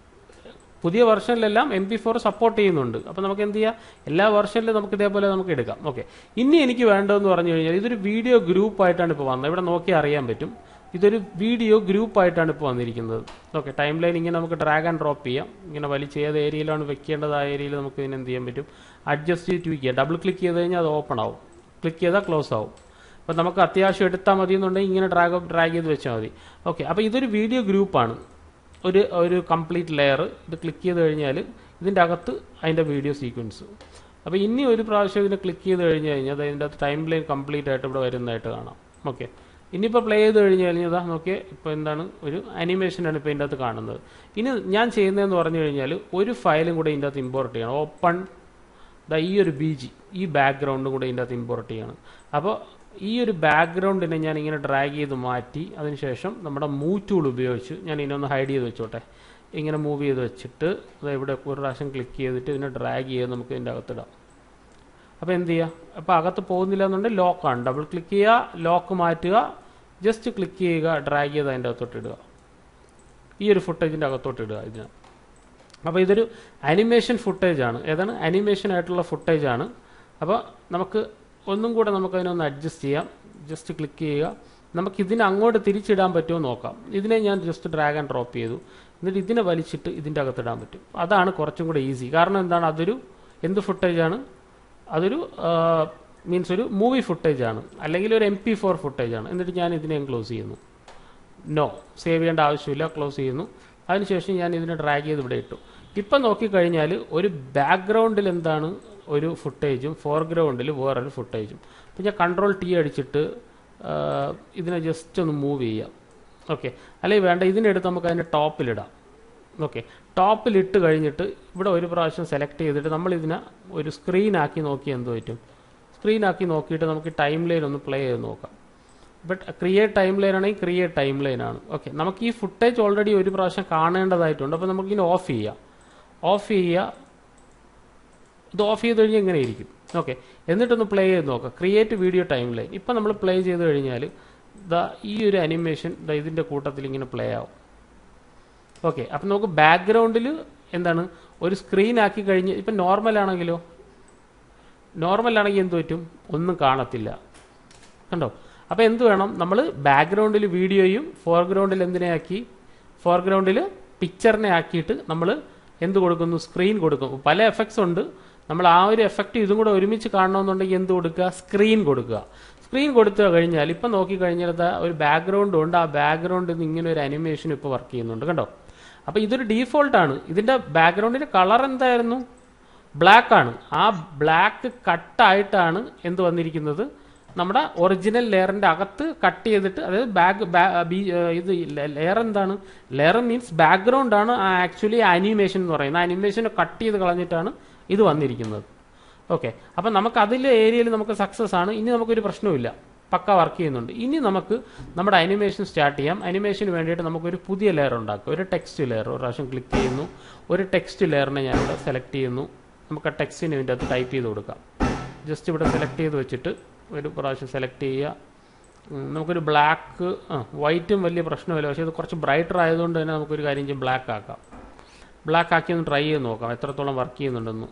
പുതിയ വെർഷനിലെല്ലാം എം പി ഫോർ സപ്പോർട്ട് ചെയ്യുന്നുണ്ട് അപ്പോൾ നമുക്ക് എന്ത് ചെയ്യാം എല്ലാ വെർഷനിലും നമുക്ക് ഇതേപോലെ നമുക്ക് എടുക്കാം ഓക്കെ ഇനി എനിക്ക് വേണ്ടതെന്ന് പറഞ്ഞു കഴിഞ്ഞാൽ ഇതൊരു വീഡിയോ ഗ്രൂപ്പ് ആയിട്ടാണ് ഇപ്പോൾ വന്നത് ഇവിടെ നോക്കി അറിയാൻ പറ്റും ഇതൊരു വീഡിയോ ഗ്രൂപ്പ് ആയിട്ടാണ് ഇപ്പോൾ വന്നിരിക്കുന്നത് ഓക്കെ ടൈം ലൈൻ ഇങ്ങനെ നമുക്ക് ഡ്രാഗ് ആൻഡ് ഡ്രോപ്പ് ചെയ്യാം ഇങ്ങനെ വലിച്ച് ഏത് ഏരിയയിലാണ് വെക്കേണ്ടത് ആ ഏരിയയിൽ നമുക്ക് ഇതിന് എന്ത് ചെയ്യാൻ പറ്റും അഡ്ജസ്റ്റ് ചെയ്ത് ട്വീക്ക് ചെയ്യാം ഡബിൾ ക്ലിക്ക് ചെയ്ത് കഴിഞ്ഞാൽ അത് ഓപ്പൺ ആവും ക്ലിക്ക് ചെയ്താൽ ക്ലോസ് ആവും അപ്പോൾ നമുക്ക് അത്യാവശ്യം എടുത്താൽ മതി എന്നുണ്ടെങ്കിൽ ഇങ്ങനെ ഡ്രാഗ് ഡ്രാഗ് ചെയ്ത് വെച്ചാൽ മതി ഓക്കെ അപ്പോൾ ഇതൊരു വീഡിയോ ഗ്രൂപ്പാണ് ഒരു ഒരു കംപ്ലീറ്റ് ലെയർ ഇത് ക്ലിക്ക് ചെയ്ത് കഴിഞ്ഞാൽ ഇതിൻ്റെ അകത്ത് അതിൻ്റെ വീഡിയോ സീക്വൻസ് അപ്പോൾ ഇനി ഒരു പ്രാവശ്യം ഇതിനെ ക്ലിക്ക് ചെയ്ത് കഴിഞ്ഞ് കഴിഞ്ഞാൽ അത് അതിൻ്റെ അകത്ത് ടൈം ലൈൻ കംപ്ലീറ്റ് ആയിട്ട് ഇവിടെ വരുന്നതായിട്ട് കാണാം ഓക്കെ ഇനിയിപ്പോൾ പ്ലേ ചെയ്ത് കഴിഞ്ഞ് കഴിഞ്ഞാൽ ഇതാ നോക്കിയേ ഇപ്പോൾ എന്താണ് ഒരു അനിമേഷനാണ് ഇപ്പോൾ ഇതിൻ്റെ അകത്ത് കാണുന്നത് ഇനി ഞാൻ ചെയ്യുന്നതെന്ന് പറഞ്ഞു കഴിഞ്ഞാൽ ഒരു ഫയലും കൂടെ ഇതിൻ്റെ അകത്ത് ഇമ്പോർട്ട് ചെയ്യണം ഓപ്പൺ ദാ ഈ ഒരു ബി ജി ഈ ബാക്ക്ഗ്രൗണ്ടും കൂടെ ഇതിൻ്റെ അകത്ത് ഇമ്പോർട്ട് ചെയ്യണം അപ്പോൾ ഈ ഒരു ബാക്ക്ഗ്രൗണ്ടിനെ ഞാൻ ഇങ്ങനെ ഡ്രാഗ് ചെയ്ത് മാറ്റി അതിനുശേഷം നമ്മുടെ മൂവ് ടൂൾ ഉപയോഗിച്ച് ഞാൻ ഇതിനൊന്ന് ഹൈഡ് ചെയ്ത് വെച്ചോട്ടെ ഇങ്ങനെ മൂവ് ചെയ്ത് വെച്ചിട്ട് ദാ ഇവിടെ ഒരു പ്രാവശ്യം ക്ലിക്ക് ചെയ്തിട്ട് ഇതിനെ ഡ്രാഗ് ചെയ്ത് നമുക്ക് ഇതിൻ്റെ അകത്തിടാം അപ്പോൾ എന്ത് ചെയ്യുക അപ്പോൾ അകത്ത് പോകുന്നില്ല എന്നുണ്ടെങ്കിൽ ലോക്കാണ് ഡബിൾ ക്ലിക്ക് ചെയ്യുക ലോക്ക് മാറ്റുക ജസ്റ്റ് ക്ലിക്ക് ചെയ്യുക ഡ്രാഗ് ചെയ്ത് അതിൻ്റെ അകത്തോട്ട് ഇടുക ഈ ഒരു ഫുട്ടേജിൻ്റെ അകത്തോട്ട് ഇടുക ഇതിന് അപ്പോൾ ഇതൊരു അനിമേഷൻ ഫുട്ടേജ് ആണ് ഏതാണ് അനിമേഷൻ ആയിട്ടുള്ള ഫുട്ടേജ് ആണ് അപ്പോൾ നമുക്ക് ഒന്നും കൂടെ നമുക്ക് അതിനൊന്ന് അഡ്ജസ്റ്റ് ചെയ്യാം ജസ്റ്റ് ക്ലിക്ക് ചെയ്യുക നമുക്ക് ഇതിനെ അങ്ങോട്ട് തിരിച്ചിടാൻ പറ്റുമോ എന്ന് നോക്കാം ഇതിനെ ഞാൻ ജസ്റ്റ് ഡ്രാഗ് ആൻഡ് ഡ്രോപ്പ് ചെയ്തു എന്നിട്ട് ഇതിനെ വലിച്ചിട്ട് ഇതിൻ്റെ അകത്തിടാൻ പറ്റും അതാണ് കുറച്ചും കൂടെ ഈസി കാരണം എന്താണ് അതൊരു എന്ത് ഫുട്ടേജ് ആണ് അതൊരു മീൻസ് ഒരു മൂവി ഫുട്ടേജ് ആണ് അല്ലെങ്കിൽ ഒരു എം പി ഫോർ ഫുട്ടേജ് ആണ് എന്നിട്ട് ഞാൻ ഇതിനെ ക്ലോസ് ചെയ്യുന്നു നോ സേവ് ചെയ്യേണ്ട ആവശ്യമില്ല ക്ലോസ് ചെയ്യുന്നു അതിനുശേഷം ഞാൻ ഇതിനെ ഡ്രാഗ് ചെയ്ത് ഇവിടെ ഇട്ടു ഇപ്പം നോക്കിക്കഴിഞ്ഞാൽ ഒരു ബാക്ക്ഗ്രൗണ്ടിൽ എന്താണ് ഒരു ഫുട്ടേജും ഫോർഗ്രൗണ്ടിൽ വേറൊരു ഫുട്ടേജും അപ്പം ഞാൻ കൺട്രോൾ ടി അടിച്ചിട്ട് ആ, ഇതിനെ ജസ്റ്റ് ഒന്ന് മൂവ് ചെയ്യാം ഓക്കെ അല്ലെങ്കിൽ വേണ്ട ഇതിനെടുത്ത് നമുക്ക് അതിൻ്റെ ടോപ്പിലിടാം ഓക്കെ ടോപ്പിലിട്ട് കഴിഞ്ഞിട്ട് ഇവിടെ ഒരു പ്രാവശ്യം സെലക്ട് ചെയ്തിട്ട് നമ്മൾ ഇതിനെ ഒരു സ്ക്രീനാക്കി നോക്കി എന്ത് പറ്റും സ്ക്രീനാക്കി നോക്കിയിട്ട് നമുക്ക് ടൈം ലൈൻ ഒന്ന് പ്ലേ ചെയ്ത് നോക്കാം ബട്ട് ക്രിയേറ്റ് ടൈം ലൈൻ ആണെങ്കിൽ ക്രിയേറ്റ് ടൈം ലൈൻ ആണ് ഓക്കെ നമുക്ക് ഈ ഫുട്ടേജ് ഓൾറെഡി ഒരു പ്രാവശ്യം കാണേണ്ടതായിട്ടുണ്ട് അപ്പോൾ നമുക്കിനി ഓഫ് ചെയ്യാം ഓഫ് ചെയ്യുക ഇത് ഓഫ് ചെയ്ത് കഴിഞ്ഞാൽ എങ്ങനെ ഇരിക്കും ഓക്കെ എന്നിട്ടൊന്ന് പ്ലേ ചെയ്ത് നോക്കാം ക്രിയേറ്റ് വീഡിയോ ടൈം ലൈൻ ഇപ്പം നമ്മൾ പ്ലേ ചെയ്ത് കഴിഞ്ഞാൽ ദാ ഈ ഒരു അനിമേഷൻ ദാ ഇതിൻ്റെ കൂട്ടത്തിൽ ഇങ്ങനെ പ്ലേ ആവും ഓക്കെ അപ്പം നമുക്ക് ബാക്ക്ഗ്രൗണ്ടിൽ എന്താണ് ഒരു സ്ക്രീൻ ആക്കി കഴിഞ്ഞ് ഇപ്പം നോർമൽ ആണെങ്കിലോ നോർമൽ ആണെങ്കിൽ എന്ത് പറ്റും ഒന്നും കാണത്തില്ല കണ്ടോ അപ്പോൾ എന്ത് വേണം നമ്മൾ ബാക്ക്ഗ്രൗണ്ടിൽ വീഡിയോയും ഫോർഗ്രൗണ്ടിൽ എന്തിനെ ആക്കി ഫോർഗ്രൗണ്ടിൽ പിക്ചറിനെ ആക്കിയിട്ട് നമ്മൾ എന്ത് കൊടുക്കുന്നു സ്ക്രീൻ കൊടുക്കും പല എഫക്ട്സ് ഉണ്ട് നമ്മൾ ആ ഒരു എഫക്റ്റ് ഇതും കൂടെ ഒരുമിച്ച് കാണണമെന്നുണ്ടെങ്കിൽ എന്ത് കൊടുക്കുക സ്ക്രീൻ കൊടുക്കുക സ്ക്രീൻ കൊടുത്തു കഴിഞ്ഞാൽ ഇപ്പം നോക്കിക്കഴിഞ്ഞാൽ ദാ ഒരു ബാക്ക്ഗ്രൗണ്ട് ഉണ്ട് ആ ബാക്ക്ഗ്രൗണ്ടിൽ നിന്ന് ഇങ്ങനെ ഒരു അനിമേഷൻ ഇപ്പോൾ വർക്ക് ചെയ്യുന്നുണ്ട് കണ്ടോ അപ്പോൾ ഇതൊരു ഡീഫോൾട്ടാണ് ഇതിൻ്റെ ബാക്ക്ഗ്രൗണ്ടിൻ്റെ കളർ എന്തായിരുന്നു ബ്ലാക്ക് ആണ് ആ ബ്ലാക്ക് കട്ടായിട്ടാണ് എന്ത് വന്നിരിക്കുന്നത് നമ്മുടെ ഒറിജിനൽ ലെയറിന്റെ അകത്ത് കട്ട് ചെയ്തിട്ട് അതായത് ബാക്ക് ഇത് ലെയർ എന്താണ് ലെയർ മീൻസ് ബാക്ക്ഗ്രൗണ്ട് ആണ് ആക്ച്വലി അനിമേഷൻ എന്ന് പറയുന്നത് അനിമേഷൻ കട്ട് ചെയ്ത് കളഞ്ഞിട്ടാണ് ഇത് വന്നിരിക്കുന്നത് ഓക്കെ അപ്പം നമുക്ക് അതിലെ ഏരിയയിൽ നമുക്ക് സക്സസ് ആണ് ഇനി നമുക്കൊരു പ്രശ്നവുമില്ല പക്ക വർക്ക് ചെയ്യുന്നുണ്ട് ഇനി നമുക്ക് നമ്മുടെ അനിമേഷൻ സ്റ്റാർട്ട് ചെയ്യാം അനിമേഷന് വേണ്ടിയിട്ട് നമുക്കൊരു പുതിയ ലെയർ ഉണ്ടാക്കാം ഒരു ടെക്സ്റ്റ് ലെയർ ഒരു പ്രാവശ്യം ക്ലിക്ക് ചെയ്യുന്നു ഒരു ടെക്സ്റ്റ് ലെയറിനെ ഞാനിവിടെ സെലക്ട് ചെയ്യുന്നു നമുക്ക് ആ ടെക്സ്റ്റിന് ഇതിൻ്റെ അകത്ത് ടൈപ്പ് ചെയ്ത് കൊടുക്കാം ജസ്റ്റ് ഇവിടെ സെലക്ട് ചെയ്ത് വെച്ചിട്ട് ഒരു പ്രാവശ്യം സെലക്ട് ചെയ്യുക ഉം, നമുക്കൊരു ബ്ലാക്ക് ആ വൈറ്റും വലിയ പ്രശ്നമില്ല പക്ഷേ ഇത് കുറച്ച് ബ്രൈറ്റർ ആയതുകൊണ്ട് തന്നെ നമുക്കൊരു കാര്യം ചെയ്യും ബ്ലാക്ക് ആക്കാം ബ്ലാക്ക് ആക്കി ഒന്ന് ട്രൈ ചെയ്ത് നോക്കാം എത്രത്തോളം വർക്ക് ചെയ്യുന്നുണ്ടെന്ന്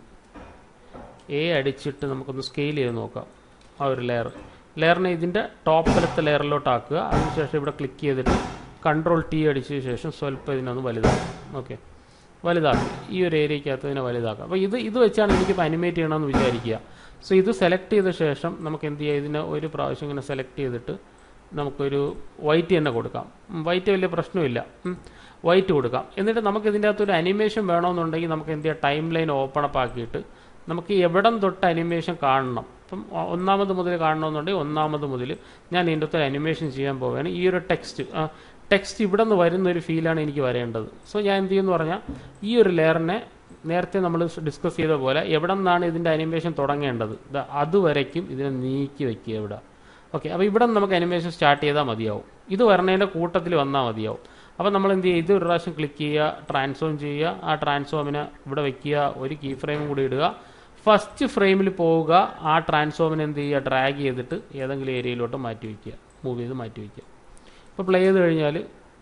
എ അടിച്ചിട്ട് നമുക്കൊന്ന് സ്കെയിൽ ചെയ്ത് നോക്കാം ആ ഒരു ലെയർ ലെയറിനെ ഇതിൻ്റെ ടോപ്പിലത്തെ ലെയറിലോട്ട് ആക്കുക അതിനുശേഷം ഇവിടെ ക്ലിക്ക് ചെയ്തിട്ട് കൺട്രോൾ ടി അടിച്ചതിന് ശേഷം സ്വല്പം ഇതിനൊന്ന് വലുതാക്കും ഓക്കെ വലുതാക്കി ഈ ഒരു ഏരിയക്കകത്ത് ഇതിനെ വലുതാക്കാം അപ്പോൾ ഇത് ഇത് വെച്ചാണ് എനിക്കിപ്പോൾ അനിമേറ്റ് ചെയ്യണമെന്ന് വിചാരിക്കുക സോ ഇത് സെലക്ട് ചെയ്ത ശേഷം നമുക്ക് എന്ത് ചെയ്യാം ഇതിനെ ഒരു പ്രാവശ്യം ഇങ്ങനെ സെലക്ട് ചെയ്തിട്ട് നമുക്കൊരു വൈറ്റ് തന്നെ കൊടുക്കാം വൈറ്റ് വലിയ പ്രശ്നമില്ല വൈറ്റ് കൊടുക്കാം എന്നിട്ട് നമുക്ക് ഇതിൻ്റെ അകത്ത് ഒരു അനിമേഷൻ വേണമെന്നുണ്ടെങ്കിൽ നമുക്ക് എന്ത് ചെയ്യാം ടൈം ലൈൻ ഓപ്പൺ അപ്പ് ആക്കിയിട്ട് നമുക്ക് എവിടം തൊട്ട് അനിമേഷൻ കാണണം ഇപ്പം ഒ- ഒന്നാമത് മുതൽ കാണണമെന്നുണ്ടെങ്കിൽ ഒന്നാമത് മുതൽ ഞാൻ ഇതിൻ്റെ അകത്ത് അനിമേഷൻ ചെയ്യാൻ പോവുകയാണ് ഈ ഒരു ടെക്സ്റ്റ് ടെക്സ്റ്റ് ഇവിടെ നിന്ന് വരുന്ന ഒരു ഫീലാണ് എനിക്ക് വരേണ്ടത് സോ ഞാൻ എന്ത് ചെയ്യുമെന്ന് പറഞ്ഞാൽ ഈ ഒരു ലെയറിനെ നേരത്തെ നമ്മൾ ഡിസ്കസ് ചെയ്ത പോലെ എവിടെ നിന്നാണ് ഇതിൻ്റെ അനിമേഷൻ തുടങ്ങേണ്ടത് ദാ അതുവരയ്ക്കും ഇതിനെ നീക്കി വെക്കുക ഇവിടെ ഓക്കെ അപ്പോൾ ഇവിടെ നിന്ന് നമുക്ക് അനിമേഷൻ സ്റ്റാർട്ട് ചെയ്താൽ മതിയാവും ഇത് വരണേൻ്റെ കൂട്ടത്തിൽ വന്നാൽ മതിയാവും അപ്പോൾ നമ്മൾ എന്ത് ചെയ്യുക ഇത് ഒരു പ്രാവശ്യം ക്ലിക്ക് ചെയ്യുക ട്രാൻസ്ഫോം ചെയ്യുക ആ ട്രാൻസ്ഫോമിനെ ഇവിടെ വെക്കുക ഒരു കീ ഫ്രെയിമും കൂടി ഇടുക ഫസ്റ്റ് ഫ്രെയിമിൽ പോവുക ആ ട്രാൻസ്ഫോമിനെ എന്ത് ചെയ്യുക ഡ്രാഗ് ചെയ്തിട്ട് ഏതെങ്കിലും ഏരിയയിലോട്ട് മാറ്റി വയ്ക്കുക മൂവ് ചെയ്ത് മാറ്റി വയ്ക്കുക ഇപ്പോൾ പ്ലേ ചെയ്ത് കഴിഞ്ഞാൽ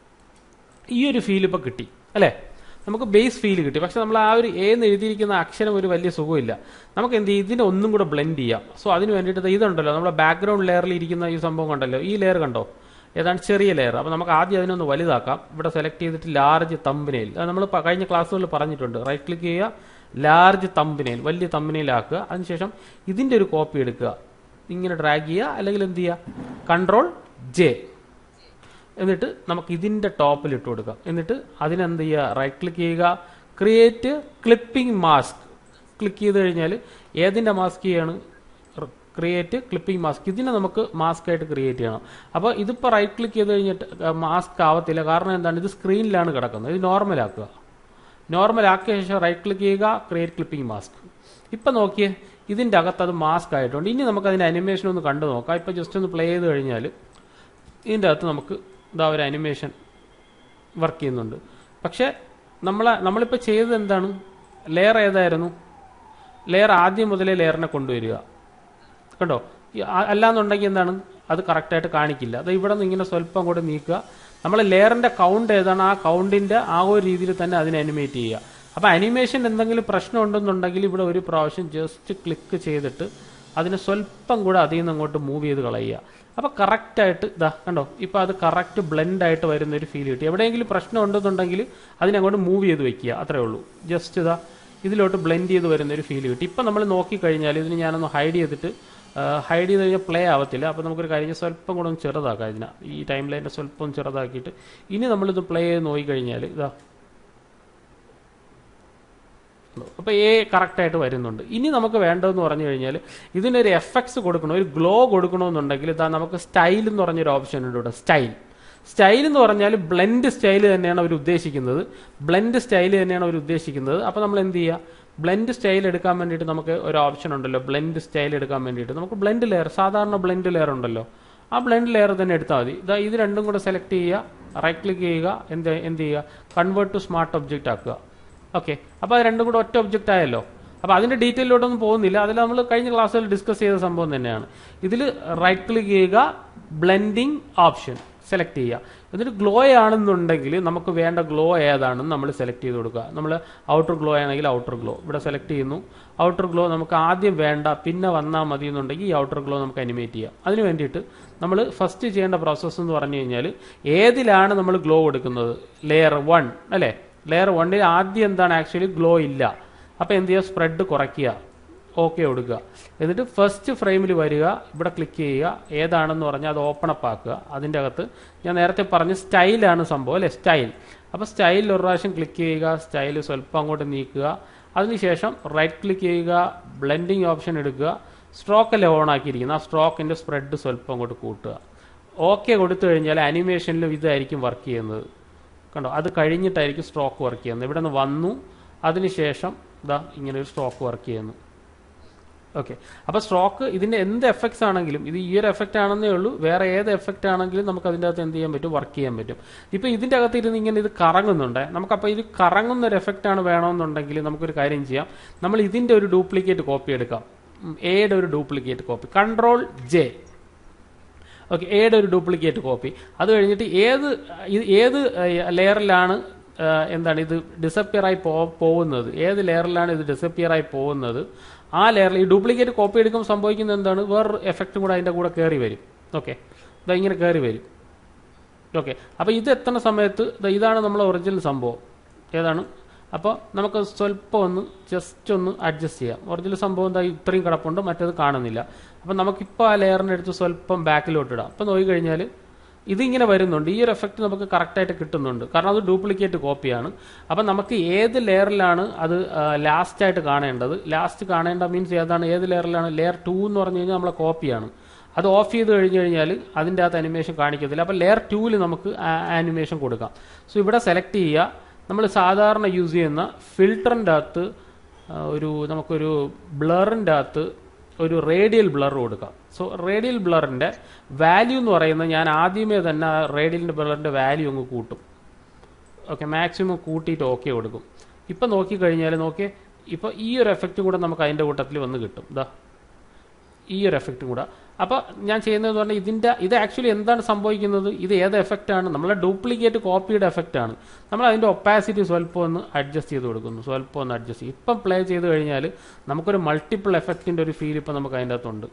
ഈ ഒരു ഫീൽ ഇപ്പോൾ കിട്ടി അല്ലേ നമുക്ക് ബേസ് ഫീൽ കിട്ടി പക്ഷെ നമ്മൾ ആ ഒരു ഏന്ന് എഴുതിയിരിക്കുന്ന അക്ഷരം ഒരു വലിയ സുഖമില്ല നമുക്ക് എന്ത് ചെയ്യും ഇതിനെ ഒന്നും കൂടെ ബ്ലെൻഡ് ചെയ്യാം സോ അതിന് വേണ്ടിയിട്ട് ദേ ഇതുണ്ടല്ലോ നമ്മുടെ ബാക്ക്ഗ്രൗണ്ട് ലെയറിൽ ഇരിക്കുന്ന ഈ സംഭവം കണ്ടല്ലോ ഈ ലെയർ കണ്ടോ ഏതാണ്ട് ചെറിയ ലെയർ അപ്പോൾ നമുക്ക് ആദ്യം അതിനൊന്ന് വലുതാക്കാം ഇവിടെ സെലക്ട് ചെയ്തിട്ട് ലാർജ് തമ്പനയിൽ അത് നമ്മൾ പ- കഴിഞ്ഞ ക്ലാസ്സുകളിൽ പറഞ്ഞിട്ടുണ്ട് റൈറ്റ് ക്ലിക്ക് ചെയ്യുക ലാർജ് തമ്പനയിൽ വലിയ തമ്പനയിലാക്കുക അതിനുശേഷം ഇതിൻ്റെ ഒരു കോപ്പി എടുക്കുക ഇങ്ങനെ ഡ്രാഗ് ചെയ്യുക അല്ലെങ്കിൽ എന്ത് ചെയ്യുക കൺട്രോൾ ജെ എന്നിട്ട് നമുക്ക് ഇതിൻ്റെ ടോപ്പിൽ ഇട്ട് കൊടുക്കാം എന്നിട്ട് അതിനെന്ത് ചെയ്യുക റൈറ്റ് ക്ലിക്ക് ചെയ്യുക ക്രിയേറ്റ് ക്ലിപ്പിംഗ് മാസ്ക് ക്ലിക്ക് ചെയ്ത് കഴിഞ്ഞാൽ ഏതിൻ്റെ മാസ്ക് ചെയ്യാണ് ക്രിയേറ്റ് ക്ലിപ്പിംഗ് മാസ്ക് ഇതിനെ നമുക്ക് മാസ്ക് ആയിട്ട് ക്രിയേറ്റ് ചെയ്യണം അപ്പോൾ ഇതിപ്പോൾ റൈറ്റ് ക്ലിക്ക് ചെയ്ത് കഴിഞ്ഞിട്ട് മാസ്ക് ആവത്തില്ല കാരണം എന്താണ് ഇത് സ്ക്രീനിലാണ് കിടക്കുന്നത് ഇത് നോർമൽ ആക്കുക നോർമൽ ആക്കിയ ശേഷം റൈറ്റ് ക്ലിക്ക് ചെയ്യുക ക്രിയേറ്റ് ക്ലിപ്പിംഗ് മാസ്ക് ഇപ്പം നോക്കിയേ ഇതിൻ്റെ അകത്ത് അത് മാസ്ക് ആയിട്ടുണ്ട് ഇനി നമുക്ക് അതിൻ്റെ അനിമേഷൻ ഒന്ന് കണ്ടു നോക്കാം ഇപ്പം ജസ്റ്റ് ഒന്ന് പ്ലേ ചെയ്ത് കഴിഞ്ഞാൽ ഇതിൻ്റെ അകത്ത് നമുക്ക് ഇതാ ഒരു അനിമേഷൻ വർക്ക് ചെയ്യുന്നുണ്ട് പക്ഷേ നമ്മൾ നമ്മളിപ്പോൾ ചെയ്തത് എന്താണ് ലെയർ ഏതായിരുന്നു ലെയർ ആദ്യം മുതലേ ലെയറിനെ കൊണ്ടുവരിക കണ്ടോ ഈ ആ- അല്ലാന്നുണ്ടെങ്കിൽ എന്താണ് അത് കറക്റ്റായിട്ട് കാണിക്കില്ല അത് ഇവിടെ നിന്ന് ഇങ്ങനെ സ്വല്പം കൂടെ നീക്കുക നമ്മൾ ലെയറിന്റെ കൗണ്ട് ഏതാണ് ആ കൗണ്ടിന്റെ ആ ഒരു രീതിയിൽ തന്നെ അതിനെ അനിമേറ്റ് ചെയ്യുക അപ്പോൾ അനിമേഷൻ എന്തെങ്കിലും പ്രശ്നം ഉണ്ടെന്നുണ്ടെങ്കിൽ ഇവിടെ ഒരു പ്രാവശ്യം ജസ്റ്റ് ക്ലിക്ക് ചെയ്തിട്ട് അതിനെ സ്വല്പം കൂടെ അതിൽ നിന്ന് അങ്ങോട്ട് മൂവ് ചെയ്ത് കളയുക അപ്പോൾ കറക്റ്റായിട്ട് ഇതാ കണ്ടോ ഇപ്പോൾ അത് കറക്റ്റ് ബ്ലെൻഡ് ആയിട്ട് വരുന്ന ഒരു ഫീൽ കിട്ടി എവിടെയെങ്കിലും പ്രശ്നം ഉണ്ടെന്നുണ്ടെങ്കിൽ അതിനങ്ങോട്ട് മൂവ് ചെയ്ത് വെക്കുക അത്രേ ഉള്ളൂ ജസ്റ്റ് ഇതാ ഇതിലോട്ട് ബ്ലെൻഡ് ചെയ്ത് വരുന്ന ഒരു ഫീൽ കിട്ടി ഇപ്പം നമ്മൾ നോക്കിക്കഴിഞ്ഞാൽ ഇതിന് ഞാനൊന്ന് ഹൈഡ് ചെയ്തിട്ട് ഹൈഡ് ചെയ്ത് കഴിഞ്ഞാൽ പ്ലേ ആവത്തില്ല അപ്പോൾ നമുക്കൊരു കാര്യം ചെയ്യാം, സ്വല്പം കൂടെ ഒന്ന് ചെറുതാക്കാം ഇതിനെ ഈ ടൈം ലൈനിനെ സ്വല്പം ഒന്ന് ചെറുതാക്കിയിട്ട് ഇനി നമ്മളിത് പ്ലേ ചെയ്ത് നോക്കിക്കഴിഞ്ഞാൽ ഇതാ അപ്പോൾ എ കറക്റ്റായിട്ട് വരുന്നുണ്ട് ഇനി നമുക്ക് വേണ്ടതെന്ന് പറഞ്ഞു കഴിഞ്ഞാൽ ഇതിനൊരു എഫക്ട്സ് കൊടുക്കണം ഒരു ഗ്ലോ കൊടുക്കണമെന്നുണ്ടെങ്കിൽ ഇതാ നമുക്ക് സ്റ്റൈൽ എന്ന് പറഞ്ഞൊരു ഓപ്ഷൻ ഉണ്ട് ഇവിടെ സ്റ്റൈൽ സ്റ്റൈൽ എന്ന് പറഞ്ഞാൽ ബ്ലെൻഡ് സ്റ്റൈൽ തന്നെയാണ് അവർ ഉദ്ദേശിക്കുന്നത് ബ്ലെൻഡ് സ്റ്റൈൽ തന്നെയാണ് അവർ ഉദ്ദേശിക്കുന്നത് അപ്പോൾ നമ്മൾ എന്ത് ചെയ്യുക ബ്ലെൻഡ് സ്റ്റൈൽ എടുക്കാൻ വേണ്ടിയിട്ട് നമുക്ക് ഒരു ഓപ്ഷൻ ഉണ്ടല്ലോ ബ്ലെൻഡ് സ്റ്റൈൽ എടുക്കാൻ വേണ്ടിയിട്ട് നമുക്ക് ബ്ലെൻഡ് ലെയർ സാധാരണ ബ്ലെൻഡ് ലെയർ ഉണ്ടല്ലോ ആ ബ്ലെൻഡ് ലെയർ തന്നെ എടുത്താൽ മതി ഇതാ ഇത് രണ്ടും കൂടെ സെലക്ട് ചെയ്യുക റൈറ്റ് ക്ലിക്ക് ചെയ്യുക എന്ത് എന്ത് ചെയ്യുക കൺവേർട്ട് ടു സ്മാർട്ട് ഒബ്ജക്റ്റ് ആക്കുക ഓക്കെ അപ്പോൾ അത് രണ്ടും കൂടെ ഒറ്റ ഒബ്ജക്റ്റ് ആയല്ലോ അപ്പോൾ അതിൻ്റെ ഡീറ്റെയിലോട്ടൊന്നും പോകുന്നില്ല അതിൽ നമ്മൾ കഴിഞ്ഞ ക്ലാസ്സിൽ ഡിസ്കസ് ചെയ്ത സംഭവം തന്നെയാണ് ഇതിൽ റൈറ്റ് ക്ലിക്ക് ചെയ്യുക ബ്ലെൻഡിങ് ഓപ്ഷൻ സെലക്ട് ചെയ്യുക എന്നിട്ട് ഗ്ലോ ആണെന്നുണ്ടെങ്കിൽ നമുക്ക് വേണ്ട ഗ്ലോ ഏതാണെന്ന് നമ്മൾ സെലക്ട് ചെയ്ത് കൊടുക്കുക നമ്മൾ ഔട്ടർ ഗ്ലോ ആണെങ്കിൽ ഔട്ടർ ഗ്ലോ ഇവിടെ സെലക്ട് ചെയ്യുന്നു ഔട്ടർ ഗ്ലോ നമുക്ക് ആദ്യം വേണ്ട പിന്നെ വന്നാൽ മതി എന്നുണ്ടെങ്കിൽ ഈ ഔട്ടർ ഗ്ലോ നമുക്ക് അനിമേറ്റ് ചെയ്യാം അതിന് വേണ്ടിയിട്ട് നമ്മൾ ഫസ്റ്റ് ചെയ്യേണ്ട പ്രോസസ്സ് എന്ന് പറഞ്ഞു കഴിഞ്ഞാൽ ഏതിലാണ് നമ്മൾ ഗ്ലോ കൊടുക്കുന്നത് ലെയർ വൺ അല്ലേ ലെയർ വണ്ണിൽ ആദ്യം എന്താണ് ആക്ച്വലി ഗ്ലോ ഇല്ല അപ്പോൾ എന്ത് ചെയ്യുക സ്പ്രെഡ് കുറയ്ക്കുക ഓക്കെ കൊടുക്കുക എന്നിട്ട് ഫസ്റ്റ് ഫ്രെയിമിൽ വരിക ഇവിടെ ക്ലിക്ക് ചെയ്യുക ഏതാണെന്ന് പറഞ്ഞാൽ അത് ഓപ്പൺ അപ്പ് ആക്കുക അതിൻ്റെ അകത്ത് ഞാൻ നേരത്തെ പറഞ്ഞ സ്റ്റൈലാണ് സംഭവം അല്ലേ സ്റ്റൈൽ അപ്പോൾ സ്റ്റൈലിൽ ഒരു പ്രാവശ്യം ക്ലിക്ക് ചെയ്യുക സ്റ്റൈൽ സ്വല്പം അങ്ങോട്ട് നീക്കുക അതിനുശേഷം റൈറ്റ് ക്ലിക്ക് ചെയ്യുക ബ്ലെൻഡിങ് ഓപ്ഷൻ എടുക്കുക സ്ട്രോക്ക് അല്ലേ ഓൺ ആക്കിയിരിക്കുന്നത് ആ സ്ട്രോക്കിൻ്റെ സ്പ്രെഡ് സ്വല്പം അങ്ങോട്ട് കൂട്ടുക ഓക്കെ കൊടുത്തു കഴിഞ്ഞാൽ അനിമേഷനിലും ഇതായിരിക്കും വർക്ക് ചെയ്യുന്നത് കണ്ടോ അത് കഴിഞ്ഞിട്ടായിരിക്കും സ്ട്രോക്ക് വർക്ക് ചെയ്യുന്നത് ഇവിടെ നിന്ന് വന്നു അതിനുശേഷം ഇതാ ഇങ്ങനെ ഒരു സ്ട്രോക്ക് വർക്ക് ചെയ്യുന്നു ഓക്കെ അപ്പോൾ സ്ട്രോക്ക് ഇതിൻ്റെ എന്ത് എഫക്ട്സ് ആണെങ്കിലും ഇത് ഈ ഒരു എഫക്റ്റ് ആണെന്നേ ഉള്ളൂ വേറെ ഏത് എഫക്റ്റ് ആണെങ്കിലും നമുക്ക് അതിൻ്റെ അകത്ത് എന്ത് ചെയ്യാൻ പറ്റും വർക്ക് ചെയ്യാൻ പറ്റും ഇപ്പോൾ ഇതിൻ്റെ അകത്ത് ഇരുന്ന് ഇങ്ങനെ ഇത് കറങ്ങുന്നുണ്ട് നമുക്കപ്പോൾ ഇത് കറങ്ങുന്ന ഒരു എഫക്റ്റ് ആണ് വേണമെന്നുണ്ടെങ്കിൽ നമുക്കൊരു കാര്യം ചെയ്യാം നമ്മൾ ഇതിൻ്റെ ഒരു ഡ്യൂപ്ലിക്കേറ്റ് കോപ്പി എടുക്കാം എയുടെ ഒരു duplicate copy control J okay എയുടെ ഒരു ഡ്യൂപ്ലിക്കേറ്റ് കോപ്പി അത് കഴിഞ്ഞിട്ട് ഏത് ഇത് ഏത് ലെയറിലാണ് എന്താണ് ഇത് ഡിസപ്പിയർ ആയി പോ പോകുന്നത് ഏത് ലെയറിലാണ് ഇത് ഡിസപ്പിയർ ആയി പോകുന്നത് ആ ലെയറിൽ ഈ ഡ്യൂപ്ലിക്കേറ്റ് കോപ്പി എടുക്കുമ്പോൾ സംഭവിക്കുന്നത് എന്താണ് വേറൊരു എഫക്റ്റും കൂടെ അതിൻ്റെ കൂടെ കയറി വരും ഓക്കെ ഇതാ ഇങ്ങനെ കയറി വരും ഓക്കെ അപ്പോൾ ഇത് എത്തുന്ന സമയത്ത് ദാ ഇതാണ് നമ്മളെ ഒറിജിനൽ സംഭവം ഏതാണ് അപ്പോൾ നമുക്ക് സ്വല്പം ഒന്ന് ജസ്റ്റ് ഒന്ന് അഡ്ജസ്റ്റ് ചെയ്യാം ഒറിജിനൽ സംഭവം എന്താ ഇത്രയും കിടപ്പുണ്ട് മറ്റേത് കാണുന്നില്ല അപ്പം നമുക്കിപ്പോൾ ആ ലെയറിൻ്റെ അടുത്ത് സ്വല്പം ബാക്കിലോട്ട് ഇടാം അപ്പം നോക്കിക്കഴിഞ്ഞാൽ ഇതിങ്ങനെ വരുന്നുണ്ട് ഈ ഒരു എഫക്റ്റ് നമുക്ക് കറക്റ്റായിട്ട് കിട്ടുന്നുണ്ട് കാരണം അത് ഡ്യൂപ്ലിക്കേറ്റ് കോപ്പിയാണ് അപ്പം നമുക്ക് ഏത് ലെയറിലാണ് അത് ലാസ്റ്റ് ആയിട്ട് കാണേണ്ടത് ലാസ്റ്റ് കാണേണ്ട മീൻസ് ഏതാണ് ഏത് ലെയറിലാണ് ലെയർ ടു എന്ന് പറഞ്ഞു കഴിഞ്ഞാൽ നമ്മളെ കോപ്പിയാണ് അത് ഓഫ് ചെയ്ത് കഴിഞ്ഞ് കഴിഞ്ഞാൽ അതിൻ്റെ അകത്ത് അനിമേഷൻ കാണിക്കത്തില്ല അപ്പോൾ ലെയർ ടൂവിൽ നമുക്ക് ആനിമേഷൻ കൊടുക്കാം സോ ഇവിടെ സെലക്ട് ചെയ്യുക നമ്മൾ സാധാരണ യൂസ് ചെയ്യുന്ന ഫിൽറ്ററിൻ്റെ അകത്ത് ഒരു നമുക്കൊരു ബ്ലറിൻ്റെ അകത്ത് ഒരു റേഡിയൽ ബ്ലർ കൊടുക്കാം സോ റേഡിയൽ ബ്ലറിൻ്റെ വാല്യൂ എന്ന് പറയുന്നത് ഞാൻ ആദ്യമേ തന്നെ റേഡിയൽ ബ്ലറിൻ്റെ വാല്യൂ അങ്ങ് കൂട്ടും ഓക്കെ മാക്സിമം കൂട്ടിയിട്ട് ഓക്കെ കൊടുക്കും ഇപ്പം നോക്കിക്കഴിഞ്ഞാൽ നോക്കിയേ ഇപ്പോൾ ഈ ഒരു എഫക്റ്റും കൂടെ നമുക്ക് അതിൻ്റെ കൂട്ടത്തിൽ വന്ന് കിട്ടും ഇതാ ഈ ഒരു എഫക്റ്റും കൂടെ അപ്പോൾ ഞാൻ ചെയ്യുന്നത് പറഞ്ഞാൽ ഇതിൻ്റെ ഇത് ആക്ച്വലി എന്താണ് സംഭവിക്കുന്നത് ഇത് ഏത് എഫക്റ്റാണ് നമ്മളെ ഡ്യൂപ്ലിക്കേറ്റ് കോപ്പിയുടെ എഫക്റ്റാണ് നമ്മൾ അതിൻ്റെ ഒപ്പാസിറ്റി സ്വല്പം ഒന്ന് അഡ്ജസ്റ്റ് ചെയ്ത് കൊടുക്കുന്നു സ്വല്പം ഒന്ന് അഡ്ജസ്റ്റ് ചെയ്യും ഇപ്പം പ്ലേ ചെയ്ത് കഴിഞ്ഞാൽ നമുക്കൊരു മൾട്ടിപ്പിൾ എഫക്റ്റിൻ്റെ ഒരു ഫീൽ ഇപ്പം നമുക്ക് അതിൻ്റെ അകത്തുണ്ട്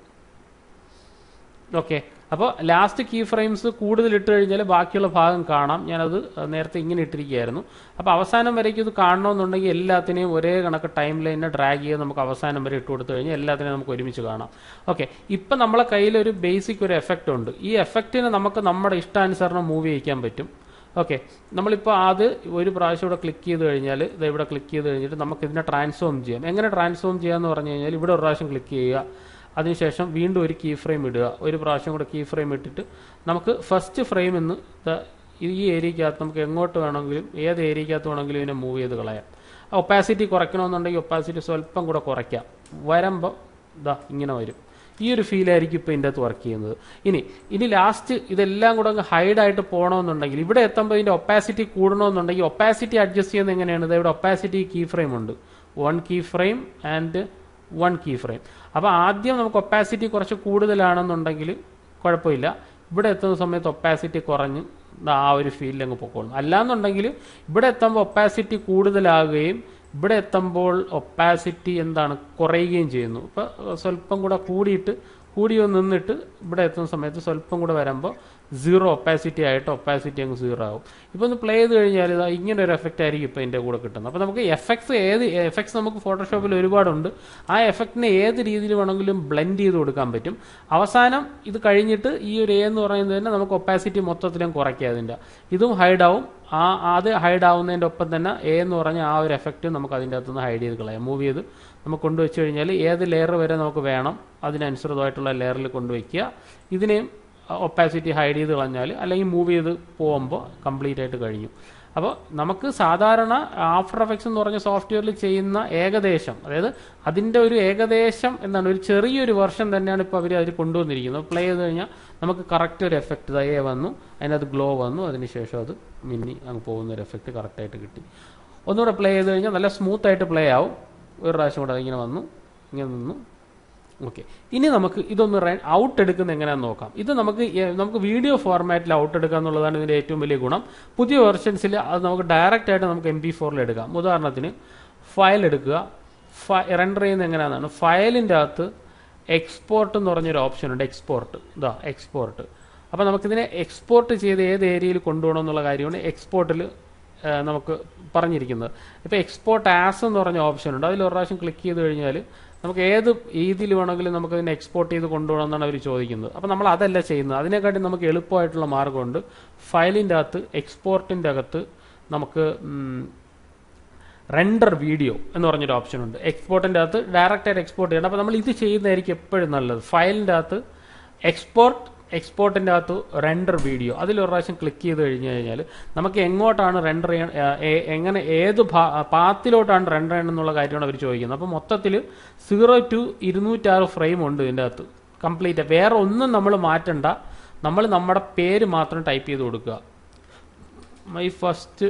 ഓക്കെ അപ്പോൾ ലാസ്റ്റ് കീ ഫ്രെയിംസ് കൂടുതൽ ഇട്ട് കഴിഞ്ഞാൽ ബാക്കിയുള്ള ഭാഗം കാണാം ഞാനത് നേരത്തെ ഇങ്ങനെ ഇട്ടിരിക്കുകയായിരുന്നു അപ്പോൾ അവസാനം വരേക്കും ഇത് കാണണമെന്നുണ്ടെങ്കിൽ എല്ലാത്തിനെയും ഒരേ കണക്ക് ടൈം ലൈനെ ഡ്രാഗ് ചെയ്ത് നമുക്ക് അവസാനം വരെ ഇട്ട് കൊടുത്തു കഴിഞ്ഞാൽ എല്ലാത്തിനെയും നമുക്ക് ഒരുമിച്ച് കാണാം ഓക്കെ ഇപ്പം നമ്മളെ കയ്യിൽ ഒരു ബേസിക് ഒരു എഫക്റ്റ് ഉണ്ട് ഈ എഫക്റ്റിനെ നമുക്ക് നമ്മുടെ ഇഷ്ടാനുസരണം മൂവ് ചെയ്യിക്കാൻ പറ്റും ഓക്കെ നമ്മളിപ്പോൾ അത് ഒരു പ്രാവശ്യം ഇവിടെ ക്ലിക്ക് ചെയ്ത് കഴിഞ്ഞാൽ ഇത് ഇവിടെ ക്ലിക്ക് ചെയ്ത് കഴിഞ്ഞിട്ട് നമുക്ക് ഇതിനെ ട്രാൻസ്ഫോം ചെയ്യാം എങ്ങനെ ട്രാൻസ്ഫോം ചെയ്യാമെന്ന് പറഞ്ഞു കഴിഞ്ഞാൽ ഇവിടെ ഒരു പ്രാവശ്യം ക്ലിക്ക് ചെയ്യുക അതിനുശേഷം വീണ്ടും ഒരു കീ ഫ്രെയിം ഇടുക ഒരു പ്രാവശ്യം കൂടെ കീ ഫ്രെയിം ഇട്ടിട്ട് നമുക്ക് ഫസ്റ്റ് ഫ്രെയിം എന്ന് ഈ ഏരിയക്കകത്ത് നമുക്ക് എങ്ങോട്ട് വേണമെങ്കിലും ഏത് ഏരിയക്കകത്ത് വേണമെങ്കിലും ഇതിനെ മൂവ് ചെയ്ത് കളയാം ഒപ്പാസിറ്റി കുറയ്ക്കണമെന്നുണ്ടെങ്കിൽ ഒപ്പാസിറ്റി സ്വല്പം കൂടെ കുറയ്ക്കാം വരുമ്പോൾ ഇതാ ഇങ്ങനെ വരും ഈ ഒരു ഫീലായിരിക്കും ഇപ്പോൾ ഇതിൻ്റെ അകത്ത് വർക്ക് ചെയ്യുന്നത് ഇനി ഇനി ലാസ്റ്റ് ഇതെല്ലാം കൂടെ അങ്ങ് ഹൈഡായിട്ട് പോകണമെന്നുണ്ടെങ്കിൽ ഇവിടെ എത്തുമ്പോൾ ഇതിൻ്റെ ഒപ്പാസിറ്റി കൂടണമെന്നുണ്ടെങ്കിൽ ഒപ്പാസിറ്റി അഡ്ജസ്റ്റ് ചെയ്യുന്നത് എങ്ങനെയാണ് ഇവിടെ ഒപ്പാസിറ്റി കീ ഫ്രെയിം ഉണ്ട് one key frame and one key frame അപ്പോൾ ആദ്യം നമുക്ക് ഒപ്പാസിറ്റി കുറച്ച് കൂടുതലാണെന്നുണ്ടെങ്കിൽ കുഴപ്പമില്ല ഇവിടെ എത്തുന്ന സമയത്ത് ഒപ്പാസിറ്റി കുറഞ്ഞ് ആ ഒരു ഫീലിൽ അങ്ങ് പൊക്കോളും അല്ലാന്നുണ്ടെങ്കിൽ ഇവിടെ എത്തുമ്പോൾ ഒപ്പാസിറ്റി കൂടുതലാകുകയും ഇവിടെ എത്തുമ്പോൾ ഒപ്പാസിറ്റി എന്താണ് കുറയുകയും ചെയ്യുന്നു ഇപ്പോൾ സ്വല്പം കൂടെ കൂടിയിട്ട് കൂടി ഒന്ന് നിന്നിട്ട് ഇവിടെ എത്തുന്ന സമയത്ത് സ്വല്പം കൂടെ വരുമ്പോൾ സീറോ ഒപ്പാസിറ്റി ആയിട്ട് ഒപ്പാസിറ്റി അങ്ങ് സീറോ ആകും ഇപ്പോൾ ഒന്ന് പ്ലേ ചെയ്ത് കഴിഞ്ഞാൽ ഇതാ ഇങ്ങനെ ഒരു എഫക്റ്റ് ആയിരിക്കും ഇപ്പോൾ ഇതിൻ്റെ കൂടെ കിട്ടുന്നത് അപ്പോൾ നമുക്ക് എഫക്ട്സ് ഏത് എഫക്ട്സ് നമുക്ക് ഫോട്ടോഷോപ്പിൽ ഒരുപാടുണ്ട് ആ എഫക്റ്റിനെ ഏത് രീതിയിൽ വേണമെങ്കിലും ബ്ലെൻഡ് ചെയ്ത് കൊടുക്കാൻ പറ്റും അവസാനം ഇത് കഴിഞ്ഞിട്ട് ഈ ഒരു എ എന്ന് പറയുന്നത് തന്നെ നമുക്ക് ഒപ്പാസിറ്റി മൊത്തത്തിലും കുറയ്ക്കുക അതിൻ്റെ ഇതും ഹൈഡാവും ആ അത് ഹൈഡ് ആവുന്നതിൻ്റെ ഒപ്പം തന്നെ എ എന്ന് പറഞ്ഞ ആ ഒരു എഫക്റ്റ് നമുക്ക് അതിൻ്റെ അകത്തുനിന്ന് ഹൈഡ് ചെയ്ത് കളയാം മൂവ് ചെയ്ത് നമുക്ക് കൊണ്ടുവച്ച് കഴിഞ്ഞാൽ ഏത് ലെയർ വരെ നമുക്ക് വേണം അതിനനുസൃതമായിട്ടുള്ള ലെയറിൽ കൊണ്ടുവയ്ക്കുക ഇതിനെയും ഒപ്പാസിറ്റി ഹൈഡ് ചെയ്ത് കളഞ്ഞാൽ അല്ലെങ്കിൽ മൂവ് ചെയ്ത് പോകുമ്പോൾ കംപ്ലീറ്റ് ആയിട്ട് കഴിഞ്ഞു അപ്പോൾ നമുക്ക് സാധാരണ ആഫ്റ്റർ എഫക്ട്സ് എന്ന് പറഞ്ഞ സോഫ്റ്റ്വെയറിൽ ചെയ്യുന്ന ഏകദേശം അതായത് അതിൻ്റെ ഒരു ഏകദേശം എന്താണ് ഒരു ചെറിയൊരു വെർഷൻ തന്നെയാണ് ഇപ്പോൾ അവർ അതിൽ കൊണ്ടുവന്നിരിക്കുന്നത് പ്ലേ ചെയ്ത് കഴിഞ്ഞാൽ നമുക്ക് കറക്റ്റ് ഒരു എഫക്റ്റ് തയ്യേ വന്നു അതിനകത്ത് ഗ്ലോ വന്നു അതിനുശേഷം അത് മിന്നി അങ്ങ് പോകുന്ന ഒരു എഫക്റ്റ് കറക്റ്റായിട്ട് കിട്ടി ഒന്നുകൂടെ പ്ലേ ചെയ്ത് കഴിഞ്ഞാൽ നല്ല സ്മൂത്ത് ആയിട്ട് പ്ലേ ആവും ഒരു പ്രാവശ്യം കൂടെ അതിങ്ങനെ വന്നു ഇങ്ങനെ നിന്നു ഓക്കെ ഇനി നമുക്ക് ഇതൊന്ന് ഔട്ട് എടുക്കുന്ന എങ്ങനെയാണെന്ന് നോക്കാം ഇത് നമുക്ക് ഏ- നമുക്ക് വീഡിയോ ഫോർമാറ്റിൽ ഔട്ട് എടുക്കുക എന്നുള്ളതാണ് ഇതിൻ്റെ ഏറ്റവും വലിയ ഗുണം പുതിയ വെർഷൻസിൽ അത് നമുക്ക് ഡയറക്റ്റ് ആയിട്ട് നമുക്ക് എം പി ഫോറിൽ എടുക്കാം ഉദാഹരണത്തിന് ഫയൽ എടുക്കുക റെൻഡർ ചെയ്യുന്നത് എങ്ങനെയാണെന്നാണ് ഫയലിൻ്റെ അകത്ത് എക്സ്പോർട്ട് എന്ന് പറഞ്ഞൊരു ഓപ്ഷൻ ഉണ്ട് എക്സ്പോർട്ട് ഇതാ എക്സ്പോർട്ട് അപ്പോൾ നമുക്കിതിനെ എക്സ്പോർട്ട് ചെയ്ത് ഏത് ഏരിയയിൽ കൊണ്ടുപോകണം എന്നുള്ള കാര്യമാണ് എക്സ്പോർട്ടിൽ നമുക്ക് പറഞ്ഞിരിക്കുന്നത് ഇപ്പോൾ എക്സ്പോർട്ട് ആസ് എന്ന് പറഞ്ഞ ഓപ്ഷൻ ഉണ്ട് അതിൽ ഒരു പ്രാവശ്യം ക്ലിക്ക് ചെയ്ത് കഴിഞ്ഞാൽ നമുക്ക് ഏത് രീതിയിൽ വേണമെങ്കിലും നമുക്ക് ഇതിനെ എക്സ്പോർട്ട് ചെയ്ത് കൊണ്ടുപോകണം എന്നാണ് അവർ ചോദിക്കുന്നത് അപ്പോൾ നമ്മൾ അതല്ല ചെയ്യുന്നത് അതിനെക്കാട്ടി നമുക്ക് എളുപ്പമായിട്ടുള്ള മാർഗ്ഗമുണ്ട് ഫയലിൻ്റെ അകത്ത് എക്സ്പോർട്ടിൻ്റെ അകത്ത് നമുക്ക് റെൻഡർ വീഡിയോ എന്ന് പറഞ്ഞൊരു ഓപ്ഷൻ ഉണ്ട് എക്സ്പോർട്ടിൻ്റെ അകത്ത് ഡയറക്റ്റ് ആയിട്ട് എക്സ്പോർട്ട് ചെയ്യണം അപ്പോൾ നമ്മൾ ഇത് ചെയ്യുന്നതായിരിക്കും എപ്പോഴും നല്ലത് ഫയലിൻ്റെ അകത്ത് എക്സ്പോർട്ട് എക്സ്പോർട്ടിൻ്റെ അകത്ത് റെൻഡർ വീഡിയോ അതിൽ ഒരു പ്രാവശ്യം ക്ലിക്ക് ചെയ്ത് കഴിഞ്ഞ് കഴിഞ്ഞാൽ നമുക്ക് എങ്ങോട്ടാണ് റെൻഡർ ചെയ്യാൻ ഏ- ഏ- എങ്ങനെ ഏത് പാത്തിലോട്ടാണ് റെൻഡർ ചെയ്യണം എന്നുള്ള കാര്യമാണ് അവർ ചോദിക്കുന്നത് അപ്പോൾ മൊത്തത്തിൽ സീറോ ടു ഇരുന്നൂറ്റാറ് ഫ്രെയിം ഉണ്ട് ഇതിൻ്റെ അകത്ത് കംപ്ലീറ്റ് വേറെ ഒന്നും നമ്മൾ മാറ്റണ്ട നമ്മൾ നമ്മുടെ പേര് മാത്രം ടൈപ്പ് ചെയ്ത് കൊടുക്കുക മൈ ഫസ്റ്റ്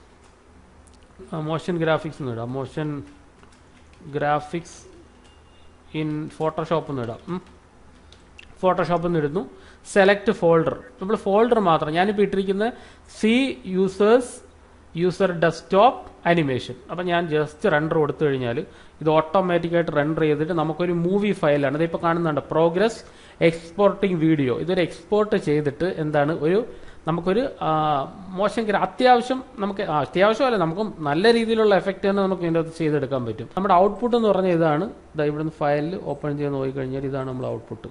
മോഷൻ ഗ്രാഫിക്സ് എന്ന് ഇടാം മോഷൻ ഗ്രാഫിക്സ് ഇൻ ഫോട്ടോഷോപ്പ് എന്ന് ഇടാം ഉം. ഫോട്ടോഷോപ്പിൽ നിന്ന് ഇടുന്നു സെലക്ട് ഫോൾഡർ നമ്മൾ ഫോൾഡർ മാത്രം ഞാനിപ്പോൾ ഇട്ടിരിക്കുന്ന C users user desktop animation അപ്പം ഞാൻ ജസ്റ്റ് റെൻഡർ കൊടുത്തു കഴിഞ്ഞാൽ ഇത് ഓട്ടോമാറ്റിക്കായിട്ട് റെൻഡർ ചെയ്തിട്ട് നമുക്കൊരു മൂവി ഫയലാണ് ഇതിപ്പോൾ കാണുന്നുണ്ട് പ്രോഗ്രസ് എക്സ്പോർട്ടിംഗ് വീഡിയോ ഇതൊരു എക്സ്പോർട്ട് ചെയ്തിട്ട് എന്താണ് ഒരു നമുക്കൊരു ആ, മോശം ഗ്ര- അത്യാവശ്യം നമുക്ക് ആ, അത്യാവശ്യമല്ല നമുക്ക് നല്ല രീതിയിലുള്ള എഫക്റ്റ് തന്നെ നമുക്ക് ഇതിൻ്റെ അകത്ത് ചെയ്തെടുക്കാൻ പറ്റും നമ്മുടെ ഔട്ട്പുട്ട് എന്ന് പറഞ്ഞാൽ ഇതാണ് ഇതാ ഇവിടുന്ന് ഫയലിൽ ഓപ്പൺ ചെയ്ത് നോക്കിക്കഴിഞ്ഞാൽ ഇതാണ് നമ്മുടെ ഔട്ട്പുട്ട്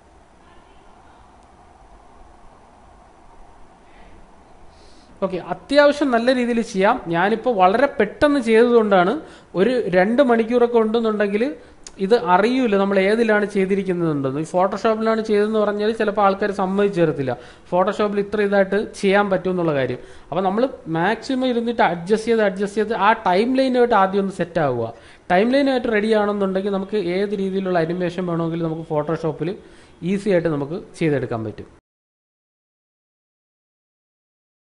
ഓക്കെ അത്യാവശ്യം നല്ല രീതിയിൽ ചെയ്യാം ഞാനിപ്പോൾ വളരെ പെട്ടെന്ന് ചെയ്തതുകൊണ്ടാണ് ഒരു രണ്ട് മണിക്കൂറൊക്കെ ഉണ്ടെന്നുണ്ടെങ്കിൽ ഇത് അറിയൂല നമ്മൾ ഏതിലാണ് ചെയ്തിരിക്കുന്നതുണ്ടെന്ന് ഈ ഫോട്ടോഷോപ്പിലാണ് ചെയ്തതെന്ന് പറഞ്ഞാൽ ചിലപ്പോൾ ആൾക്കാർ സമ്മതിച്ചു തരത്തില്ല ഫോട്ടോഷോപ്പിൽ ഇത്ര ഇതായിട്ട് ചെയ്യാൻ പറ്റും എന്നുള്ള കാര്യം അപ്പോൾ നമ്മൾ മാക്സിമം ഇരുന്നിട്ട് അഡ്ജസ്റ്റ് ചെയ്ത് അഡ്ജസ്റ്റ് ചെയ്ത് ആ ടൈം ലൈനുമായിട്ട് ആദ്യം ഒന്ന് സെറ്റ് ആവുക ടൈം ലൈനായിട്ട് റെഡി ആണെന്നുണ്ടെങ്കിൽ നമുക്ക് ഏത് രീതിയിലുള്ള അനിമേഷൻ വേണമെങ്കിലും നമുക്ക് ഫോട്ടോഷോപ്പിൽ ഈസി ആയിട്ട് നമുക്ക് ചെയ്തെടുക്കാൻ പറ്റും